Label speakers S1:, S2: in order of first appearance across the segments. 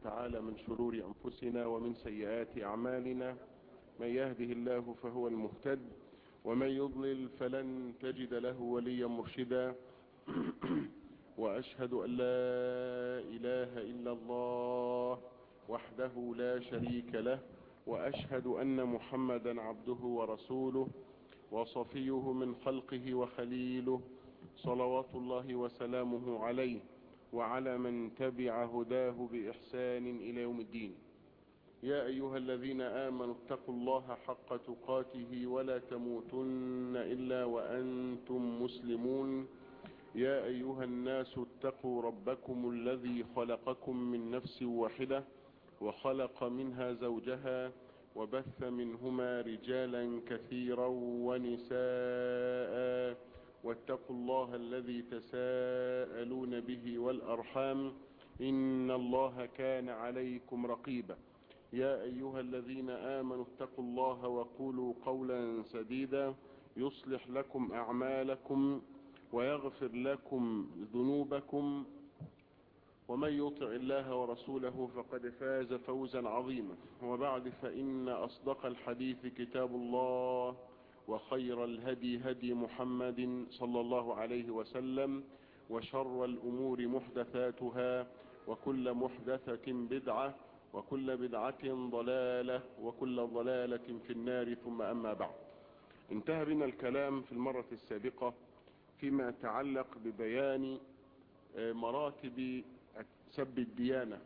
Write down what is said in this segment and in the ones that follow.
S1: تعالى من شرور أنفسنا ومن سيئات أعمالنا من يهده الله فهو المهتد ومن يضلل فلن تجد له وليا مرشدا وأشهد أن لا إله إلا الله وحده لا شريك له وأشهد أن محمدا عبده ورسوله وصفيه من خلقه وخليله صلوات الله وسلامه عليه وعلى من تبع هداه بإحسان إلى يوم الدين يا أيها الذين آمنوا اتقوا الله حق تقاته ولا تموتن إلا وأنتم مسلمون يا أيها الناس اتقوا ربكم الذي خلقكم من نفس واحدة وخلق منها زوجها وبث منهما رجالا كثيرا ونساء واتقوا الله الذي تساءلون به والأرحام إن الله كان عليكم رقيبا يا أيها الذين آمنوا اتقوا الله وقولوا قولا سديدا يصلح لكم أعمالكم ويغفر لكم ذنوبكم ومن يطع الله ورسوله فقد فاز فوزا عظيما وبعد فإن أصدق الحديث كتاب الله وخير الهدي هدي محمد صلى الله عليه وسلم وشر الأمور محدثاتها وكل محدثة بدعة وكل بدعة ضلالة وكل ضلالة في النار ثم أما بعد انتهى بنا الكلام في المرة السابقة فيما يتعلق ببيان مراتب سب الديانة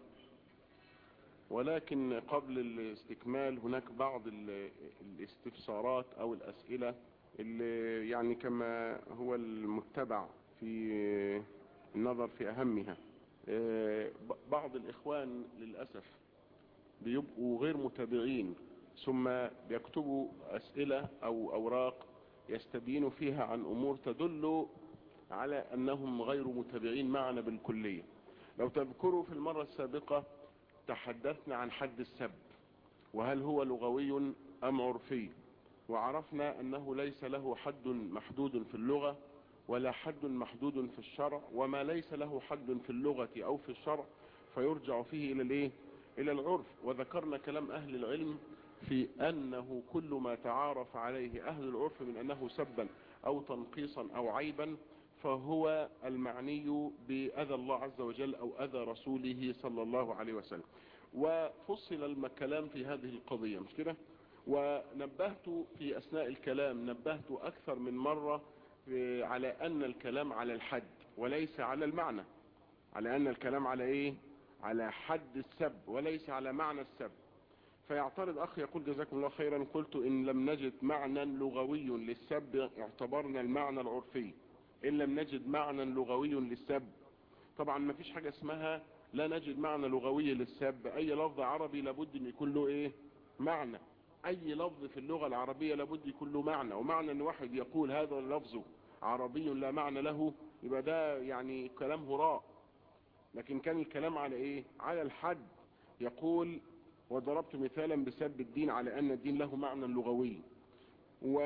S1: ولكن قبل الاستكمال هناك بعض الاستفسارات او الاسئلة اللي يعني كما هو المتبع في النظر في اهمها بعض الاخوان للأسف بيبقوا غير متابعين ثم بيكتبوا اسئلة او اوراق يستبينوا فيها عن امور تدل على انهم غير متابعين معنا بالكلية لو تذكروا في المرة السابقة تحدثنا عن حد السب وهل هو لغوي ام عرفي وعرفنا انه ليس له حد محدود في اللغة ولا حد محدود في الشرع وما ليس له حد في اللغة او في الشرع فيرجع فيه الى الايه الى العرف وذكرنا كلام اهل العلم في انه كل ما تعارف عليه اهل العرف من انه سبا او تنقيصا او عيبا فهو المعني بأذى الله عز وجل أو أذى رسوله صلى الله عليه وسلم وفصل الكلام في هذه القضية مش كده ونبهت في أثناء الكلام نبهت أكثر من مرة على أن الكلام على الحد وليس على المعنى على أن الكلام على إيه على حد السب وليس على معنى السب فيعترض أخي يقول جزاكم الله خيرا قلت إن لم نجد معنى لغوي للسب اعتبرنا المعنى العرفي إن لم نجد معنى لغوي للسب طبعا ما فيش حاجة اسمها لا نجد معنى لغوي للسب أي لفظ عربي لابد أن يكون له إيه معنى أي لفظ في اللغة العربية لابد يكون له معنى ومعنى أن واحد يقول هذا اللفظ عربي لا معنى له يبقى ده يعني كلام هراء لكن كان الكلام على إيه على الحد يقول وضربت مثالا بسب الدين على أن الدين له معنى لغوي و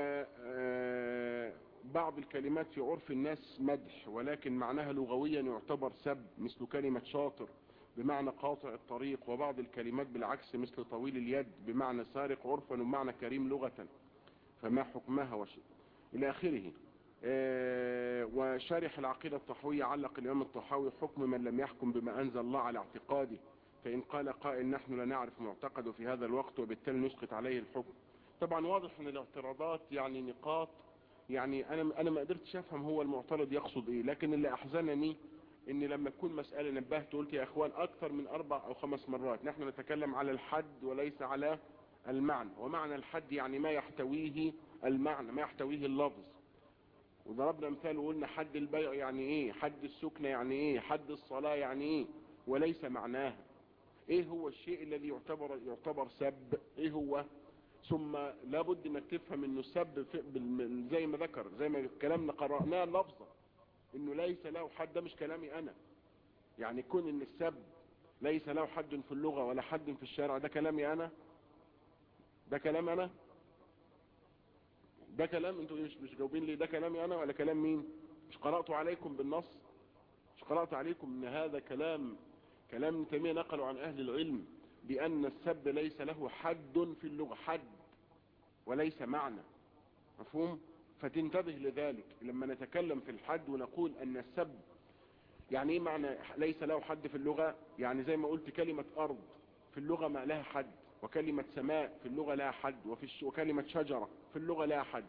S1: بعض الكلمات في عرف الناس مدح ولكن معناها لغويا يعتبر سب مثل كلمة شاطر بمعنى قاطع الطريق وبعض الكلمات بالعكس مثل طويل اليد بمعنى سارق عرفا ومعنى كريم لغة فما حكمها وشيء إلى آخره وشارح العقيدة الطحوية علق الإمام الطحاوي حكم من لم يحكم بما أنزل الله على اعتقاده فإن قال قائل نحن لا نعرف معتقده في هذا الوقت وبالتالي نسقط عليه الحكم طبعا واضح ان الاعتراضات يعني نقاط يعني انا انا ما قدرتش افهم هو المعترض يقصد ايه لكن اللي احزنني ان لما تكون مسألة نبهت قلت يا اخوان اكثر من اربع او خمس مرات نحن نتكلم على الحد وليس على المعنى ومعنى الحد يعني ما يحتويه المعنى ما يحتويه اللفظ وضربنا مثال وقلنا حد البيع يعني ايه حد السكنة يعني ايه حد الصلاة يعني ايه وليس معناها ايه هو الشيء الذي يعتبر يعتبر سب ايه هو ثم لابد انك تفهم انه السب زي ما ذكر زي ما كلامنا قرأناه لفظا انه ليس له حد ده مش كلامي انا يعني كون ان السب ليس له حد في اللغة ولا حد في الشارع ده كلامي انا ده كلام انا ده كلام انتوا مش مش جاوبين لي ده كلامي انا ولا كلام مين مش قرأت عليكم بالنص مش قرأت عليكم ان هذا كلام كلام ابن تيمية نقلوا عن أهل العلم بأن السب ليس له حد في اللغة حد وليس معنى مفهوم فتنتبه لذلك لما نتكلم في الحد ونقول أن السب يعني ايه معنى ليس له حد في اللغة يعني زي ما قلت كلمة أرض في اللغة ما لها حد وكلمة سماء في اللغة لها حد وفي الش... وكلمة شجرة في اللغة لها حد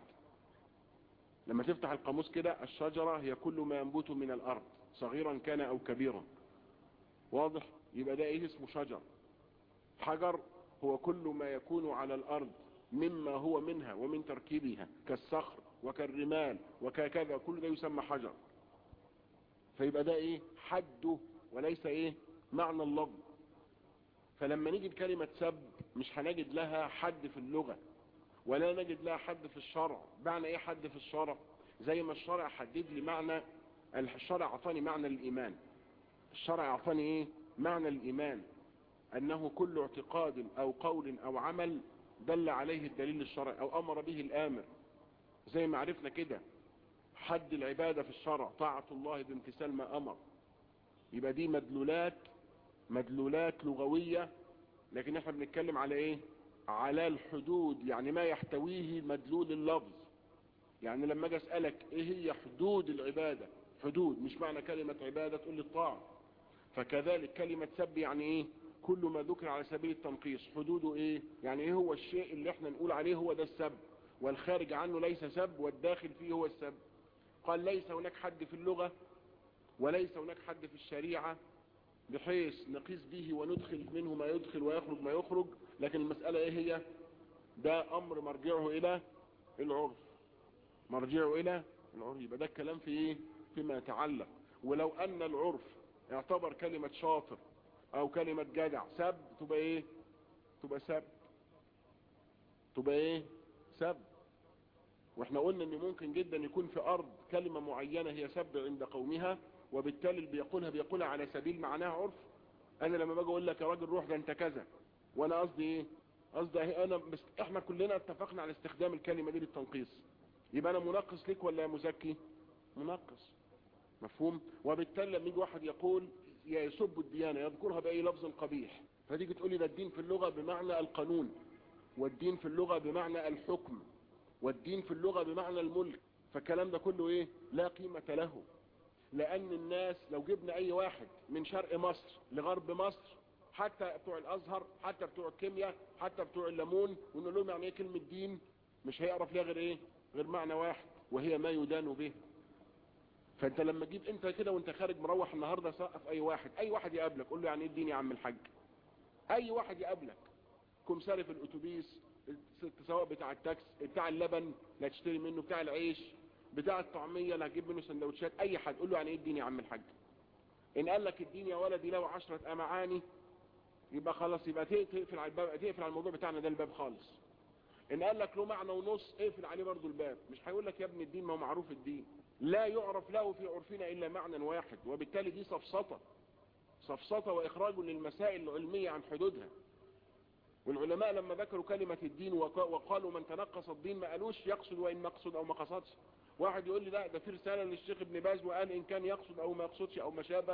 S1: لما تفتح القاموس كده الشجرة هي كل ما ينبت من الأرض صغيرا كان أو كبيرا واضح يبقى ده ايه اسمه شجر حجر هو كل ما يكون على الأرض مما هو منها ومن تركيبها كالصخر وكالرمال وكذا كل ده يسمى حجر فيبقى ده ايه حده وليس ايه معنى اللفظ فلما نيجي لكلمة سب مش هنجد لها حد في اللغة ولا نجد لها حد في الشرع معنى ايه حد في الشرع زي ما الشرع حدد لي معنى الشرع اعطاني معنى الايمان الشرع اعطاني ايه معنى الايمان انه كل اعتقاد او قول او عمل دل عليه الدليل الشرعي او امر به الامر زي ما عرفنا كده حد العبادة في الشرع طاعة الله بامتثال ما امر يبقى دي مدلولات مدلولات لغوية لكن احنا بنتكلم على ايه على الحدود يعني ما يحتويه مدلول اللفظ يعني لما اجي اسألك ايه هي حدود العبادة حدود مش معنى كلمة عبادة تقول لي الطاعة فكذلك كلمة سب يعني ايه كل ما ذكر على سبيل التنقيص حدوده ايه يعني ايه هو الشيء اللي احنا نقول عليه هو ده السب والخارج عنه ليس سب والداخل فيه هو السب قال ليس هناك حد في اللغة وليس هناك حد في الشريعة بحيث نقيس به وندخل منه ما يدخل ويخرج ما يخرج لكن المسألة ايه هي ده امر مرجعه الى العرف مرجعه الى العرف يبقى ده الكلام في ايه فيما يتعلق ولو ان العرف اعتبر كلمة شاطر او كلمة جدع سب تبقى ايه تبقى سب تبقى ايه سب واحنا قلنا ان ممكن جدا يكون في ارض كلمة معينة هي سب عند قومها وبالتالي اللي بيقولها بيقولها على سبيل معناها عرف انا لما باجي اقول لك يا راجل روح ده انت كذا وانا قصدي ايه قصدي ايه انا بس احنا كلنا اتفقنا على استخدام الكلمة دي للتنقيص يبقى انا منقص لك ولا مزكي منقص مفهوم وبالتالي لما يجي واحد يقول يسب الديانة يذكرها بأي لفظ قبيح فتيجي تقول لي ده الدين في اللغة بمعنى القانون والدين في اللغة بمعنى الحكم والدين في اللغة بمعنى الملك فالكلام ده كله ايه لا قيمة له لان الناس لو جبنا اي واحد من شرق مصر لغرب مصر حتى بتوع الازهر حتى بتوع الكيمياء حتى بتوع الليمون ونقول لهم يعني ايه كلمة دين مش هيعرف ليها غير ايه غير معنى واحد وهي ما يدان به فانت لما تجيب انت كده وانت خارج مروح النهاردة سقف اي واحد اي واحد يقابلك قول له يعني ايه الدين يا عم الحاج اي واحد يقابلك كمساري في الاتوبيس سواء بتاع التاكس بتاع اللبن اللي هتشتري منه بتاع العيش بتاع الطعمية اللي هتجيب منه سندوتشات اي حد قول له يعني ايه الدين يا عم الحاج ان قال لك الدين يا ولدي له عشرة امعاني يبقى خلاص يبقى تقفل على الباب تقفل على الموضوع بتاعنا ده الباب خالص ان قال لك له معنى ونص اقفل عليه برضو الباب مش هيقول لك يا ابن الدين ما هو معروف الدين لا يعرف له في عرفنا الا معنى واحد وبالتالي دي سفسطة سفسطة واخراج للمسائل العلمية عن حدودها والعلماء لما ذكروا كلمة الدين وقالوا من تنقص الدين ما قالوش يقصد وإن مقصد أو ما قصدش واحد يقول لي لا ده في رسالة للشيخ ابن باز وقال إن كان يقصد أو ما يقصدش أو ما شابه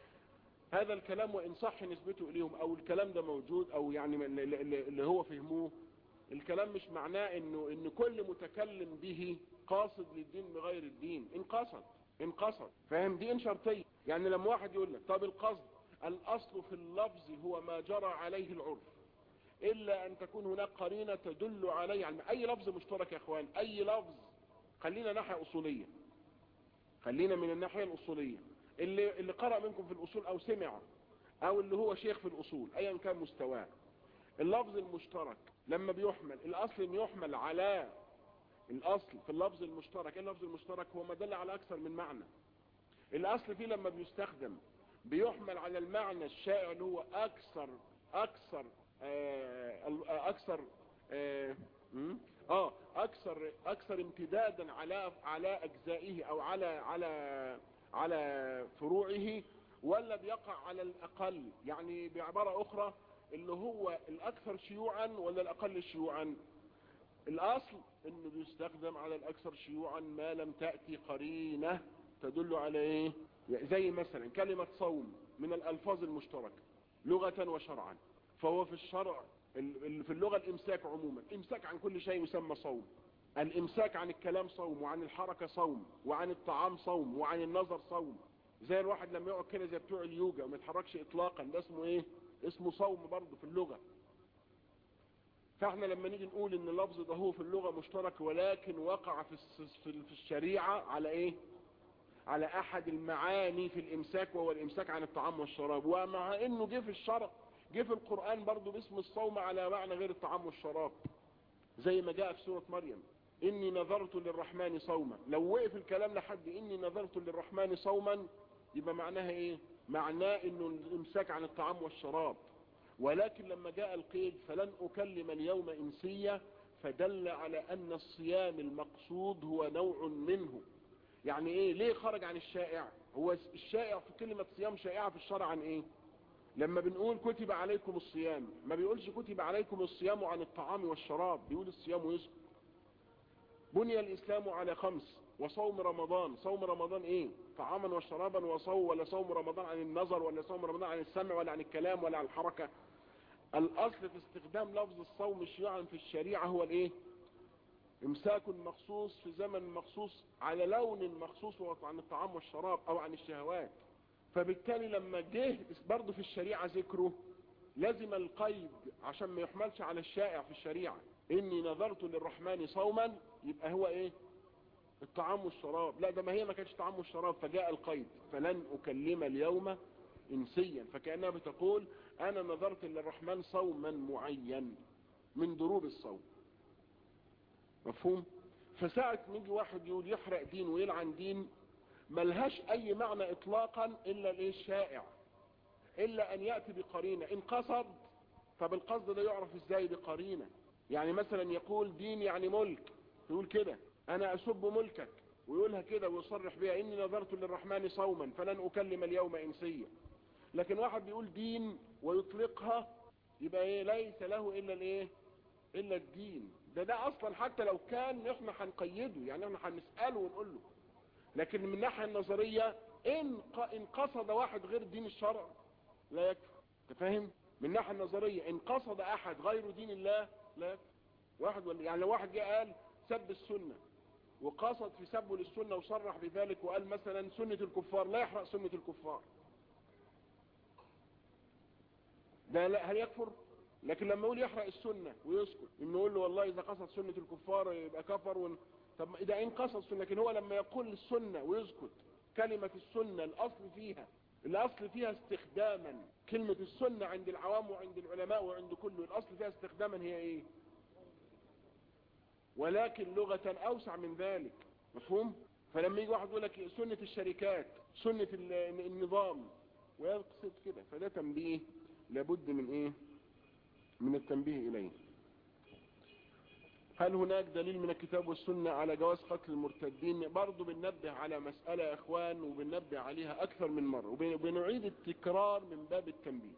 S1: هذا الكلام وإن صح نسبته إليهم أو الكلام ده موجود أو يعني اللي هو فهموه الكلام مش معناه إنه إن كل متكلم به قاصد للدين بغير الدين إن قصد إن قصد فاهم دي إن شرطية يعني لما واحد يقول لك طب القصد الأصل في اللفظ هو ما جرى عليه العرف إلا أن تكون هناك قرينة تدل عليه يعني أي لفظ مشترك يا أخوان أي لفظ خلينا ناحية أصولية خلينا من الناحية الأصولية اللي, اللي قرأ منكم في الأصول أو سمع أو اللي هو شيخ في الأصول أيا كان مستواه اللفظ المشترك لما بيحمل الأصل أن يحمل على الأصل في اللفظ المشترك اللفظ المشترك هو ما دل على أكثر من معنى الأصل فيه لما بيستخدم بيحمل على المعنى الشائع اللي هو أكثر أكثر اكثر اه اكثر اكثر امتدادا على على اجزائه او على على على فروعه ولا بيقع على الاقل يعني بعبارة اخرى اللي هو الاكثر شيوعا ولا الاقل شيوعا الاصل انه بيستخدم على الاكثر شيوعا ما لم تأتي قرينة تدل على ايه زي مثلا كلمة صوم من الألفاظ المشتركة لغة وشرعا فهو في الشرع في اللغة الإمساك عموما إمساك عن كل شيء يسمى صوم الإمساك عن الكلام صوم وعن الحركة صوم وعن الطعام صوم وعن النظر صوم زي الواحد لما يقعد كده زي بتوع اليوجا وما يتحركش إطلاقا ده اسمه إيه اسمه صوم برضه في اللغة فاحنا لما نيجي نقول ان اللفظ ده هو في اللغة مشترك ولكن وقع في في الشريعة على ايه على احد المعاني في الامساك وهو الامساك عن الطعام والشراب ومع انه جه في الشرع جه في القرآن برضه باسم الصوم على معنى غير الطعام والشراب زي ما جاء في سورة مريم اني نذرت للرحمن صوما لو وقف الكلام لحد اني نذرت للرحمن صوما يبقى معناها ايه معناه انه الامساك عن الطعام والشراب ولكن لما جاء القيد فلن أكلم اليوم إنسية فدل على أن الصيام المقصود هو نوع منه يعني إيه ليه خرج عن الشائع هو الشائع في كلمة صيام شائعة في الشرع عن إيه لما بنقول كتب عليكم الصيام ما بيقولش كتب عليكم الصيام عن الطعام والشراب بيقول الصيام ويسكت بني الإسلام على خمس وصوم رمضان صوم رمضان ايه طعاما وشرابا وصوم ولا صوم رمضان عن النظر ولا صوم رمضان عن السمع ولا عن الكلام ولا عن الحركة الاصل في استخدام لفظ الصوم شيوعا في الشريعة هو الايه امساك مخصوص في زمن مخصوص على لون مخصوص عن الطعام والشراب او عن الشهوات فبالتالي لما جه برضه في الشريعة ذكره لازم القيد عشان ما يحملش على الشائع في الشريعة اني نظرت للرحمن صوما يبقى هو ايه الطعام والشراب لا ده ما هي ما كانتش طعام والشراب فجاء القيد فلن أكلم اليوم إنسيا فكأنها بتقول أنا نظرت للرحمن صوما معين من ضروب الصوم مفهوم فساعة نيجي واحد يقول يحرق دين ويلعن دين ملهاش أي معنى إطلاقا إلا الإيه الشائع إلا أن يأتي بقرينة إن قصد فبالقصد ده يعرف إزاي بقرينة يعني مثلا يقول دين يعني ملك يقول كده انا اسب ملكك ويقولها كده ويصرح بها اني نظرت للرحمن صوما فلن اكلم اليوم انسيا لكن واحد بيقول دين ويطلقها يبقى ايه ليس له الا الايه الا الدين ده ده اصلا حتى لو كان احنا هنقيده يعني احنا هنساله ونقول له لكن من الناحيه النظريه ان ان قصد واحد غير دين الشرع لا يكفي انت فاهم من الناحيه النظريه ان قصد احد غير دين الله لا يكفي واحد ولا يعني لو واحد جه قال سب السنه وقصد في سبه للسنة وصرح بذلك وقال مثلا سنة الكفار لا يحرق سنة الكفار ده لا هل يكفر لكن لما يقول يحرق السنة ويسكت انه يقول له والله اذا قصد سنة الكفار يبقى كفر ون... طب اذا ان قصد سنة لكن هو لما يقول السنة ويسكت كلمة السنة الاصل فيها الاصل فيها استخداما كلمة السنة عند العوام وعند العلماء وعند كله الاصل فيها استخداما هي ايه ولكن لغة اوسع من ذلك مفهوم فلما يجي واحد يقول لك سنة الشركات سنة النظام ويقصد كده فده تنبيه لابد من ايه من التنبيه اليه هل هناك دليل من الكتاب والسنة على جواز قتل المرتدين برضو بننبه على مسألة يا اخوان وبننبه عليها اكثر من مرة وبنعيد التكرار من باب التنبيه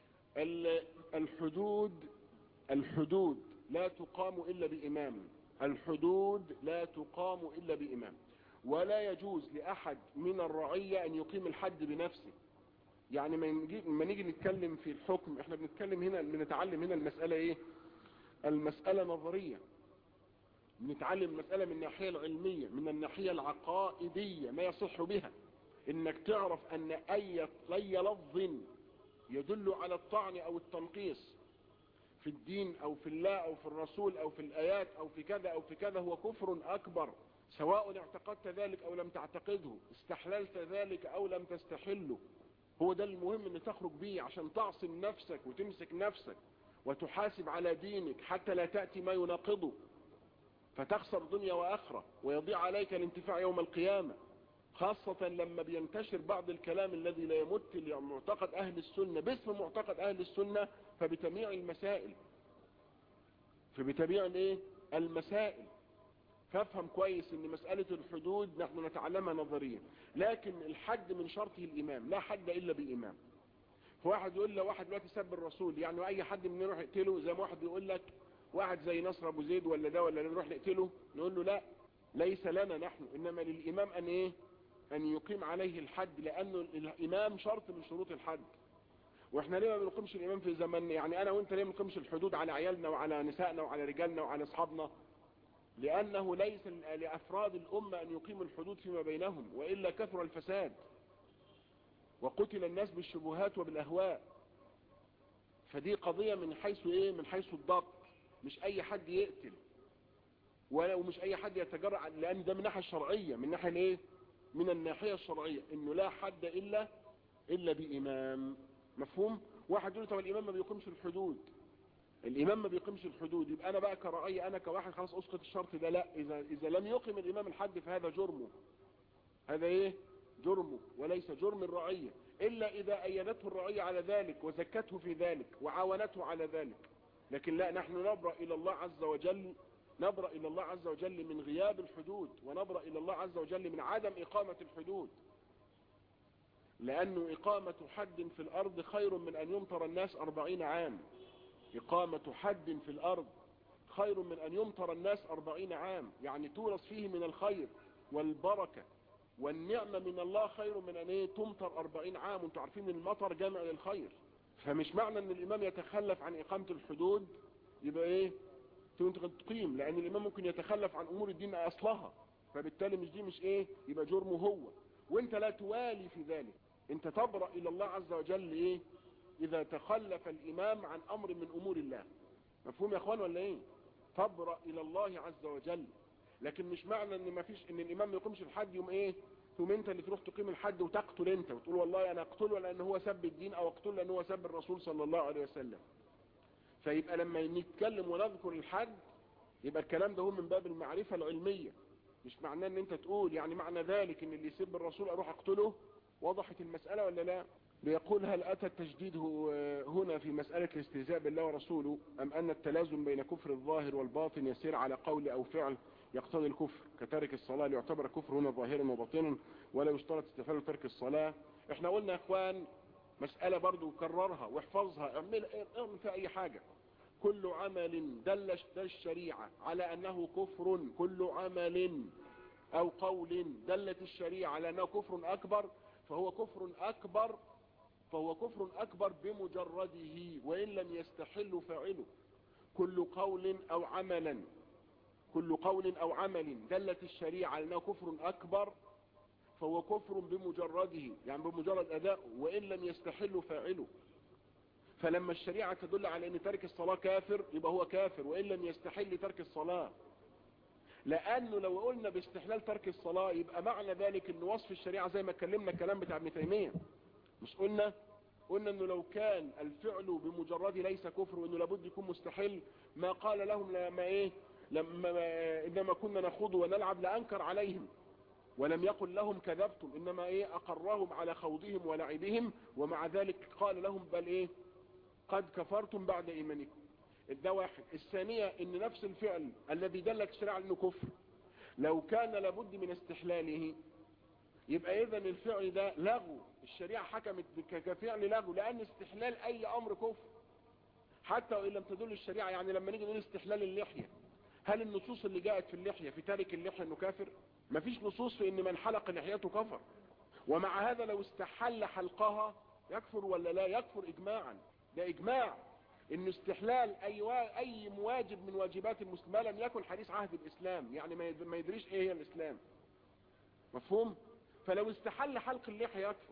S1: الحدود الحدود لا تقام الا بامام الحدود لا تقام الا بامام ولا يجوز لاحد من الرعية ان يقيم الحد بنفسه يعني ما نيجي نتكلم في الحكم احنا بنتكلم هنا بنتعلم هنا المسألة ايه المسألة نظرية بنتعلم المسألة من الناحية العلمية من الناحية العقائدية ما يصح بها انك تعرف ان اي اي لفظ يدل على الطعن او التنقيص في الدين او في الله او في الرسول او في الايات او في كذا او في كذا هو كفر اكبر سواء اعتقدت ذلك او لم تعتقده استحللت ذلك او لم تستحله هو ده المهم ان تخرج بيه عشان تعصم نفسك وتمسك نفسك وتحاسب على دينك حتى لا تأتي ما يناقضه فتخسر دنيا واخرة ويضيع عليك الانتفاع يوم القيامة خاصة لما بينتشر بعض الكلام الذي لا يمت لمعتقد اهل السنة باسم معتقد اهل السنة فبتميع المسائل فبتميع الايه المسائل فافهم كويس ان مسألة الحدود نحن نتعلمها نظريا لكن الحد من شرطه الامام لا حد الا بامام فواحد يقول له واحد دلوقتي سب الرسول يعني اي حد مننا يروح يقتله زي ما واحد يقول لك واحد زي نصر ابو زيد ولا ده ولا ده نروح نقتله نقول له لا ليس لنا نحن انما للامام ان ايه ان يقيم عليه الحد لانه الامام شرط من شروط الحد واحنا ليه ما بنقيمش الامام في زمن يعني انا وانت ليه ما بنقيمش الحدود على عيالنا وعلى نسائنا وعلى رجالنا وعلى اصحابنا لانه ليس لافراد الامه ان يقيموا الحدود فيما بينهم والا كثر الفساد وقتل الناس بالشبهات وبالاهواء فدي قضية من حيث ايه من حيث الضبط مش اي حد يقتل ولا ومش اي حد يتجرع لان ده من الناحية الشرعية من ناحية ايه من الناحية الشرعية انه لا حد الا الا بامام مفهوم واحد يقول طب الامام ما بيقيمش الحدود الامام ما بيقيمش الحدود يبقى انا بقى كرعية انا كواحد خلاص اسقط الشرط ده لا اذا اذا لم يقم الامام الحد فهذا جرمه هذا ايه جرمه وليس جرم الرعية إلا إذا أيدته الرعية على ذلك وزكته في ذلك وعاونته على ذلك لكن لا نحن نبرأ إلى الله عز وجل نبرأ إلى الله عز وجل من غياب الحدود ونبرأ إلى الله عز وجل من عدم إقامة الحدود لأنه إقامة حد في الأرض خير من أن يمطر الناس أربعين عام إقامة حد في الأرض خير من أن يمطر الناس أربعين عام يعني تورث فيه من الخير والبركة والنعمة من الله خير من ان ايه تمطر اربعين عام وانتوا عارفين ان المطر جامع للخير فمش معنى ان الامام يتخلف عن اقامة الحدود يبقى ايه تقيم لان الامام ممكن يتخلف عن امور الدين اصلها فبالتالي مش دي مش ايه يبقى جرمه هو وانت لا توالي في ذلك انت تبرأ الى الله عز وجل ايه اذا تخلف الامام عن امر من امور الله مفهوم يا اخوان ولا ايه تبرأ الى الله عز وجل لكن مش معنى ان ما فيش ان الامام ما يقيمش الحد يوم ايه تقوم انت اللي تروح تقيم الحد وتقتل انت وتقول والله انا اقتله لان هو سب الدين او اقتله لان هو سب الرسول صلى الله عليه وسلم فيبقى لما نتكلم ونذكر الحد يبقى الكلام ده هو من باب المعرفة العلمية مش معناه ان انت تقول يعني معنى ذلك ان اللي يسب الرسول اروح اقتله وضحت المسألة ولا لا بيقول هل اتى التجديد هنا في مسألة الاستهزاء بالله ورسوله ام ان التلازم بين كفر الظاهر والباطن يسير على قول او فعل يقتضي الكفر كتارك الصلاة ليعتبر كفر هنا ظاهرا وباطنا ولا يشترط استحلال ترك الصلاة احنا قلنا يا اخوان مسألة برضو كررها واحفظها اعمل اعمل فيها اي حاجة كل عمل دل الشريعة على انه كفر كل عمل او قول دلت الشريعة على انه كفر اكبر فهو كفر اكبر فهو كفر اكبر بمجرده وان لم يستحل فاعله كل قول او عملا كل قول او عمل دلت الشريعة على انه كفر اكبر فهو كفر بمجرده يعني بمجرد اداء وان لم يستحل فاعله فلما الشريعة تدل على ان ترك الصلاة كافر يبقى هو كافر وان لم يستحل ترك الصلاة لانه لو قلنا باستحلال ترك الصلاة يبقى معنى ذلك ان وصف الشريعة زي ما اتكلمنا الكلام بتاع ابن تيمية مش قلنا قلنا انه لو كان الفعل بمجرد ليس كفر وانه لابد يكون مستحل ما قال لهم لما ايه لما انما كنا نخوض ونلعب لانكر عليهم ولم يقل لهم كذبتم انما ايه اقرهم على خوضهم ولعبهم ومع ذلك قال لهم بل ايه قد كفرتم بعد ايمانكم ده واحد الثانية ان نفس الفعل الذي دلت الشريعة انه كفر لو كان لابد من استحلاله يبقى اذا الفعل ده لغو الشريعة حكمت كفعل لغو لان استحلال اي امر كفر حتى وان لم تدل الشريعة يعني لما نيجي نقول استحلال اللحية هل النصوص اللي جاءت في اللحية في تارك اللحية انه كافر مفيش نصوص في ان من حلق لحيته كفر ومع هذا لو استحل حلقها يكفر ولا لا يكفر اجماعا ده اجماع ان استحلال اي وا... اي واجب من واجبات المسلم ما لم يكن حديث عهد الاسلام يعني ما يدريش ايه هي الاسلام مفهوم فلو استحل حلق اللحية يكفر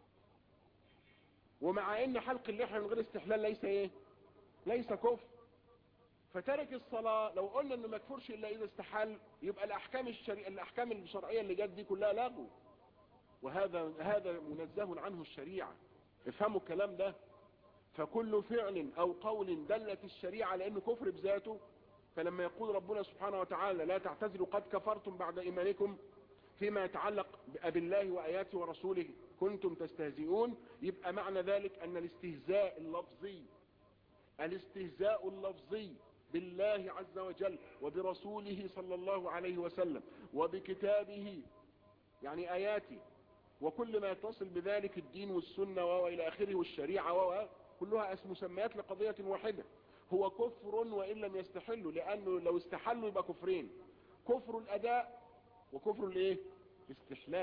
S1: ومع ان حلق اللحية من غير استحلال ليس ايه ليس كفر فترك الصلاة لو قلنا انه ما يكفرش الا اذا استحل يبقى الاحكام الشرعية الاحكام الشرعية اللي جت دي كلها لغو وهذا هذا منزه عنه الشريعة افهموا الكلام ده فكل فعل او قول دلت الشريعة على انه كفر بذاته فلما يقول ربنا سبحانه وتعالى لا تعتذروا قد كفرتم بعد ايمانكم فيما يتعلق بالله وآياته ورسوله كنتم تستهزئون يبقى معنى ذلك أن الاستهزاء اللفظي الاستهزاء اللفظي بالله عز وجل وبرسوله صلى الله عليه وسلم وبكتابه يعني آياته وكل ما يتصل بذلك الدين والسنة وإلى آخره والشريعة كلها اسم مسميات لقضية واحدة هو كفر وإن لم يستحلوا لأنه لو استحلوا يبقى كفرين كفر الأداء وكفر الايه الاستحلال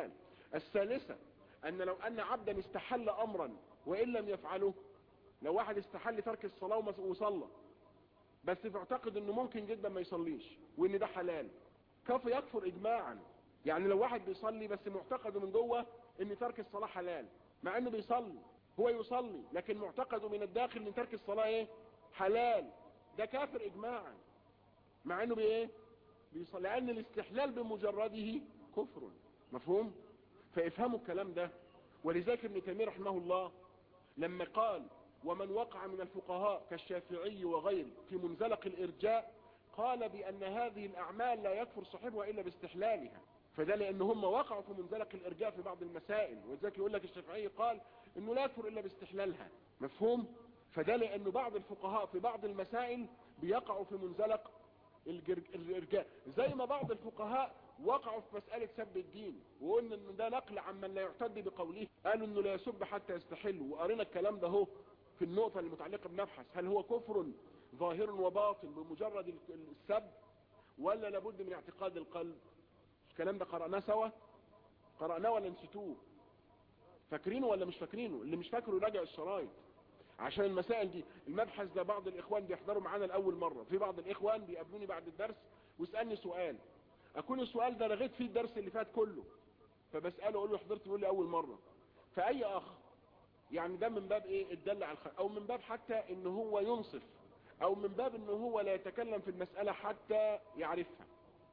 S1: الثالثة ان لو ان عبدا استحل امرا وان لم يفعله لو واحد استحل ترك الصلاة وصلى بس فاعتقد انه ممكن جدا ما يصليش وان ده حلال كيف يكفر اجماعا يعني لو واحد بيصلي بس معتقده من جوه ان ترك الصلاة حلال مع انه بيصلي هو يصلي لكن معتقده من الداخل ان ترك الصلاة ايه حلال ده كافر اجماعا مع انه بايه بيصلي لان الاستحلال بمجرده كفر مفهوم فافهموا الكلام ده ولذلك ابن تيميه رحمه الله لما قال ومن وقع من الفقهاء كالشافعي وغيره في منزلق الارجاء قال بان هذه الاعمال لا يكفر صاحبها الا باستحلالها فده لان هم وقعوا في منزلق الارجاء في بعض المسائل ولذلك يقول لك الشافعي قال انه لا يكفر الا باستحلالها مفهوم فده لان بعض الفقهاء في بعض المسائل بيقعوا في منزلق الارجاء زي ما بعض الفقهاء وقعوا في مسألة سب الدين وقلنا ان ده نقل عمن لا يعتد بقوله قالوا انه لا يسب حتى يستحل وقرينا الكلام ده هو في النقطة المتعلقة بنبحث هل هو كفر ظاهر وباطن بمجرد السب ولا لابد من اعتقاد القلب الكلام ده قرأناه سوا قرأناه ولا نسيتوه فاكرينه ولا مش فاكرينه اللي مش فاكره راجع الشرايط عشان المسائل دي المبحث ده بعض الاخوان بيحضروا معانا لاول مرة في بعض الاخوان بيقابلوني بعد الدرس ويسألني سؤال اكون السؤال ده لغيت فيه الدرس اللي فات كله فبسأله اقول له حضرت يقول لي اول مرة فاي اخ يعني ده من باب ايه الدل على الخير او من باب حتى ان هو ينصف او من باب ان هو لا يتكلم في المسألة حتى يعرفها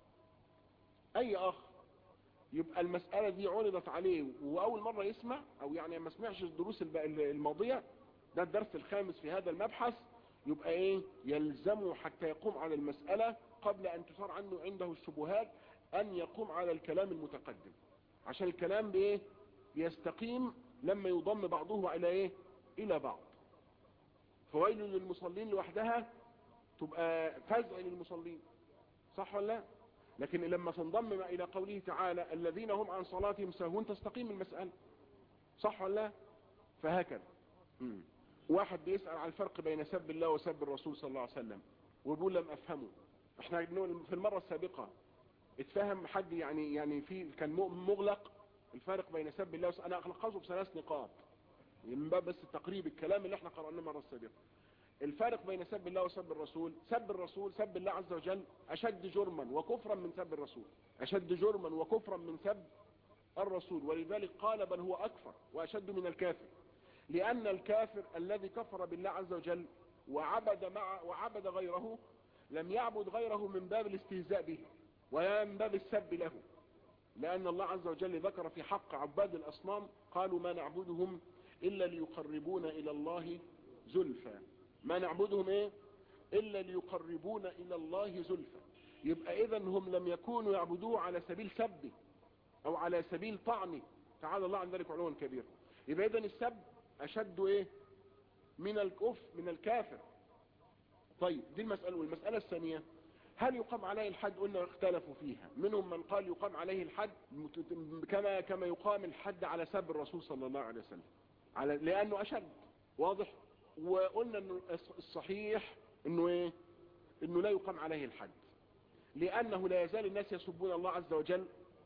S1: اي اخ يبقى المسألة دي عرضت عليه واول مرة يسمع او يعني ما سمعش الدروس الماضية ده الدرس الخامس في هذا المبحث يبقى ايه يلزمه حتى يقوم على المسألة قبل ان تثار عنه عنده الشبهات ان يقوم على الكلام المتقدم عشان الكلام بايه بيستقيم لما يضم بعضه الى ايه الى بعض فويل للمصلين لوحدها تبقى فزع للمصلين صح ولا لا لكن لما تنضم الى قوله تعالى الذين هم عن صلاتهم ساهون تستقيم المسألة صح ولا لا فهكذا مم. واحد بيسأل عن الفرق بين سب الله وسب الرسول صلى الله عليه وسلم وبيقول لم افهمه احنا في المرة السابقة اتفهم حد يعني يعني في كان مغلق الفارق بين سب الله وسب انا اخلقه بثلاث نقاط من باب بس التقريب الكلام اللي احنا قرأناه المرة السابقة الفارق بين سب الله وسب الرسول سب الرسول سب الله عز وجل اشد جرما وكفرا من سب الرسول اشد جرما وكفرا من سب الرسول ولذلك قال بل هو اكفر واشد من الكافر لان الكافر الذي كفر بالله عز وجل وعبد مع وعبد غيره لم يعبد غيره من باب الاستهزاء به ولا من باب السب له لأن الله عز وجل ذكر في حق عباد الأصنام قالوا ما نعبدهم إلا ليقربونا إلى الله زلفى ما نعبدهم إيه إلا ليقربونا إلى الله زلفى يبقى إذا هم لم يكونوا يعبدوه على سبيل سبه أو على سبيل طعنه تعالى الله عن ذلك علوا كبيرا يبقى إذا السب أشد إيه من الكف من الكافر طيب دي المسألة والمسألة الثانية هل يقام عليه الحد قلنا اختلفوا فيها منهم من قال يقام عليه الحد كما كما يقام الحد على سب الرسول صلى الله عليه وسلم على لانه اشد واضح وقلنا انه الصحيح انه ايه انه لا يقام عليه الحد لانه لا يزال الناس يسبون الله عز وجل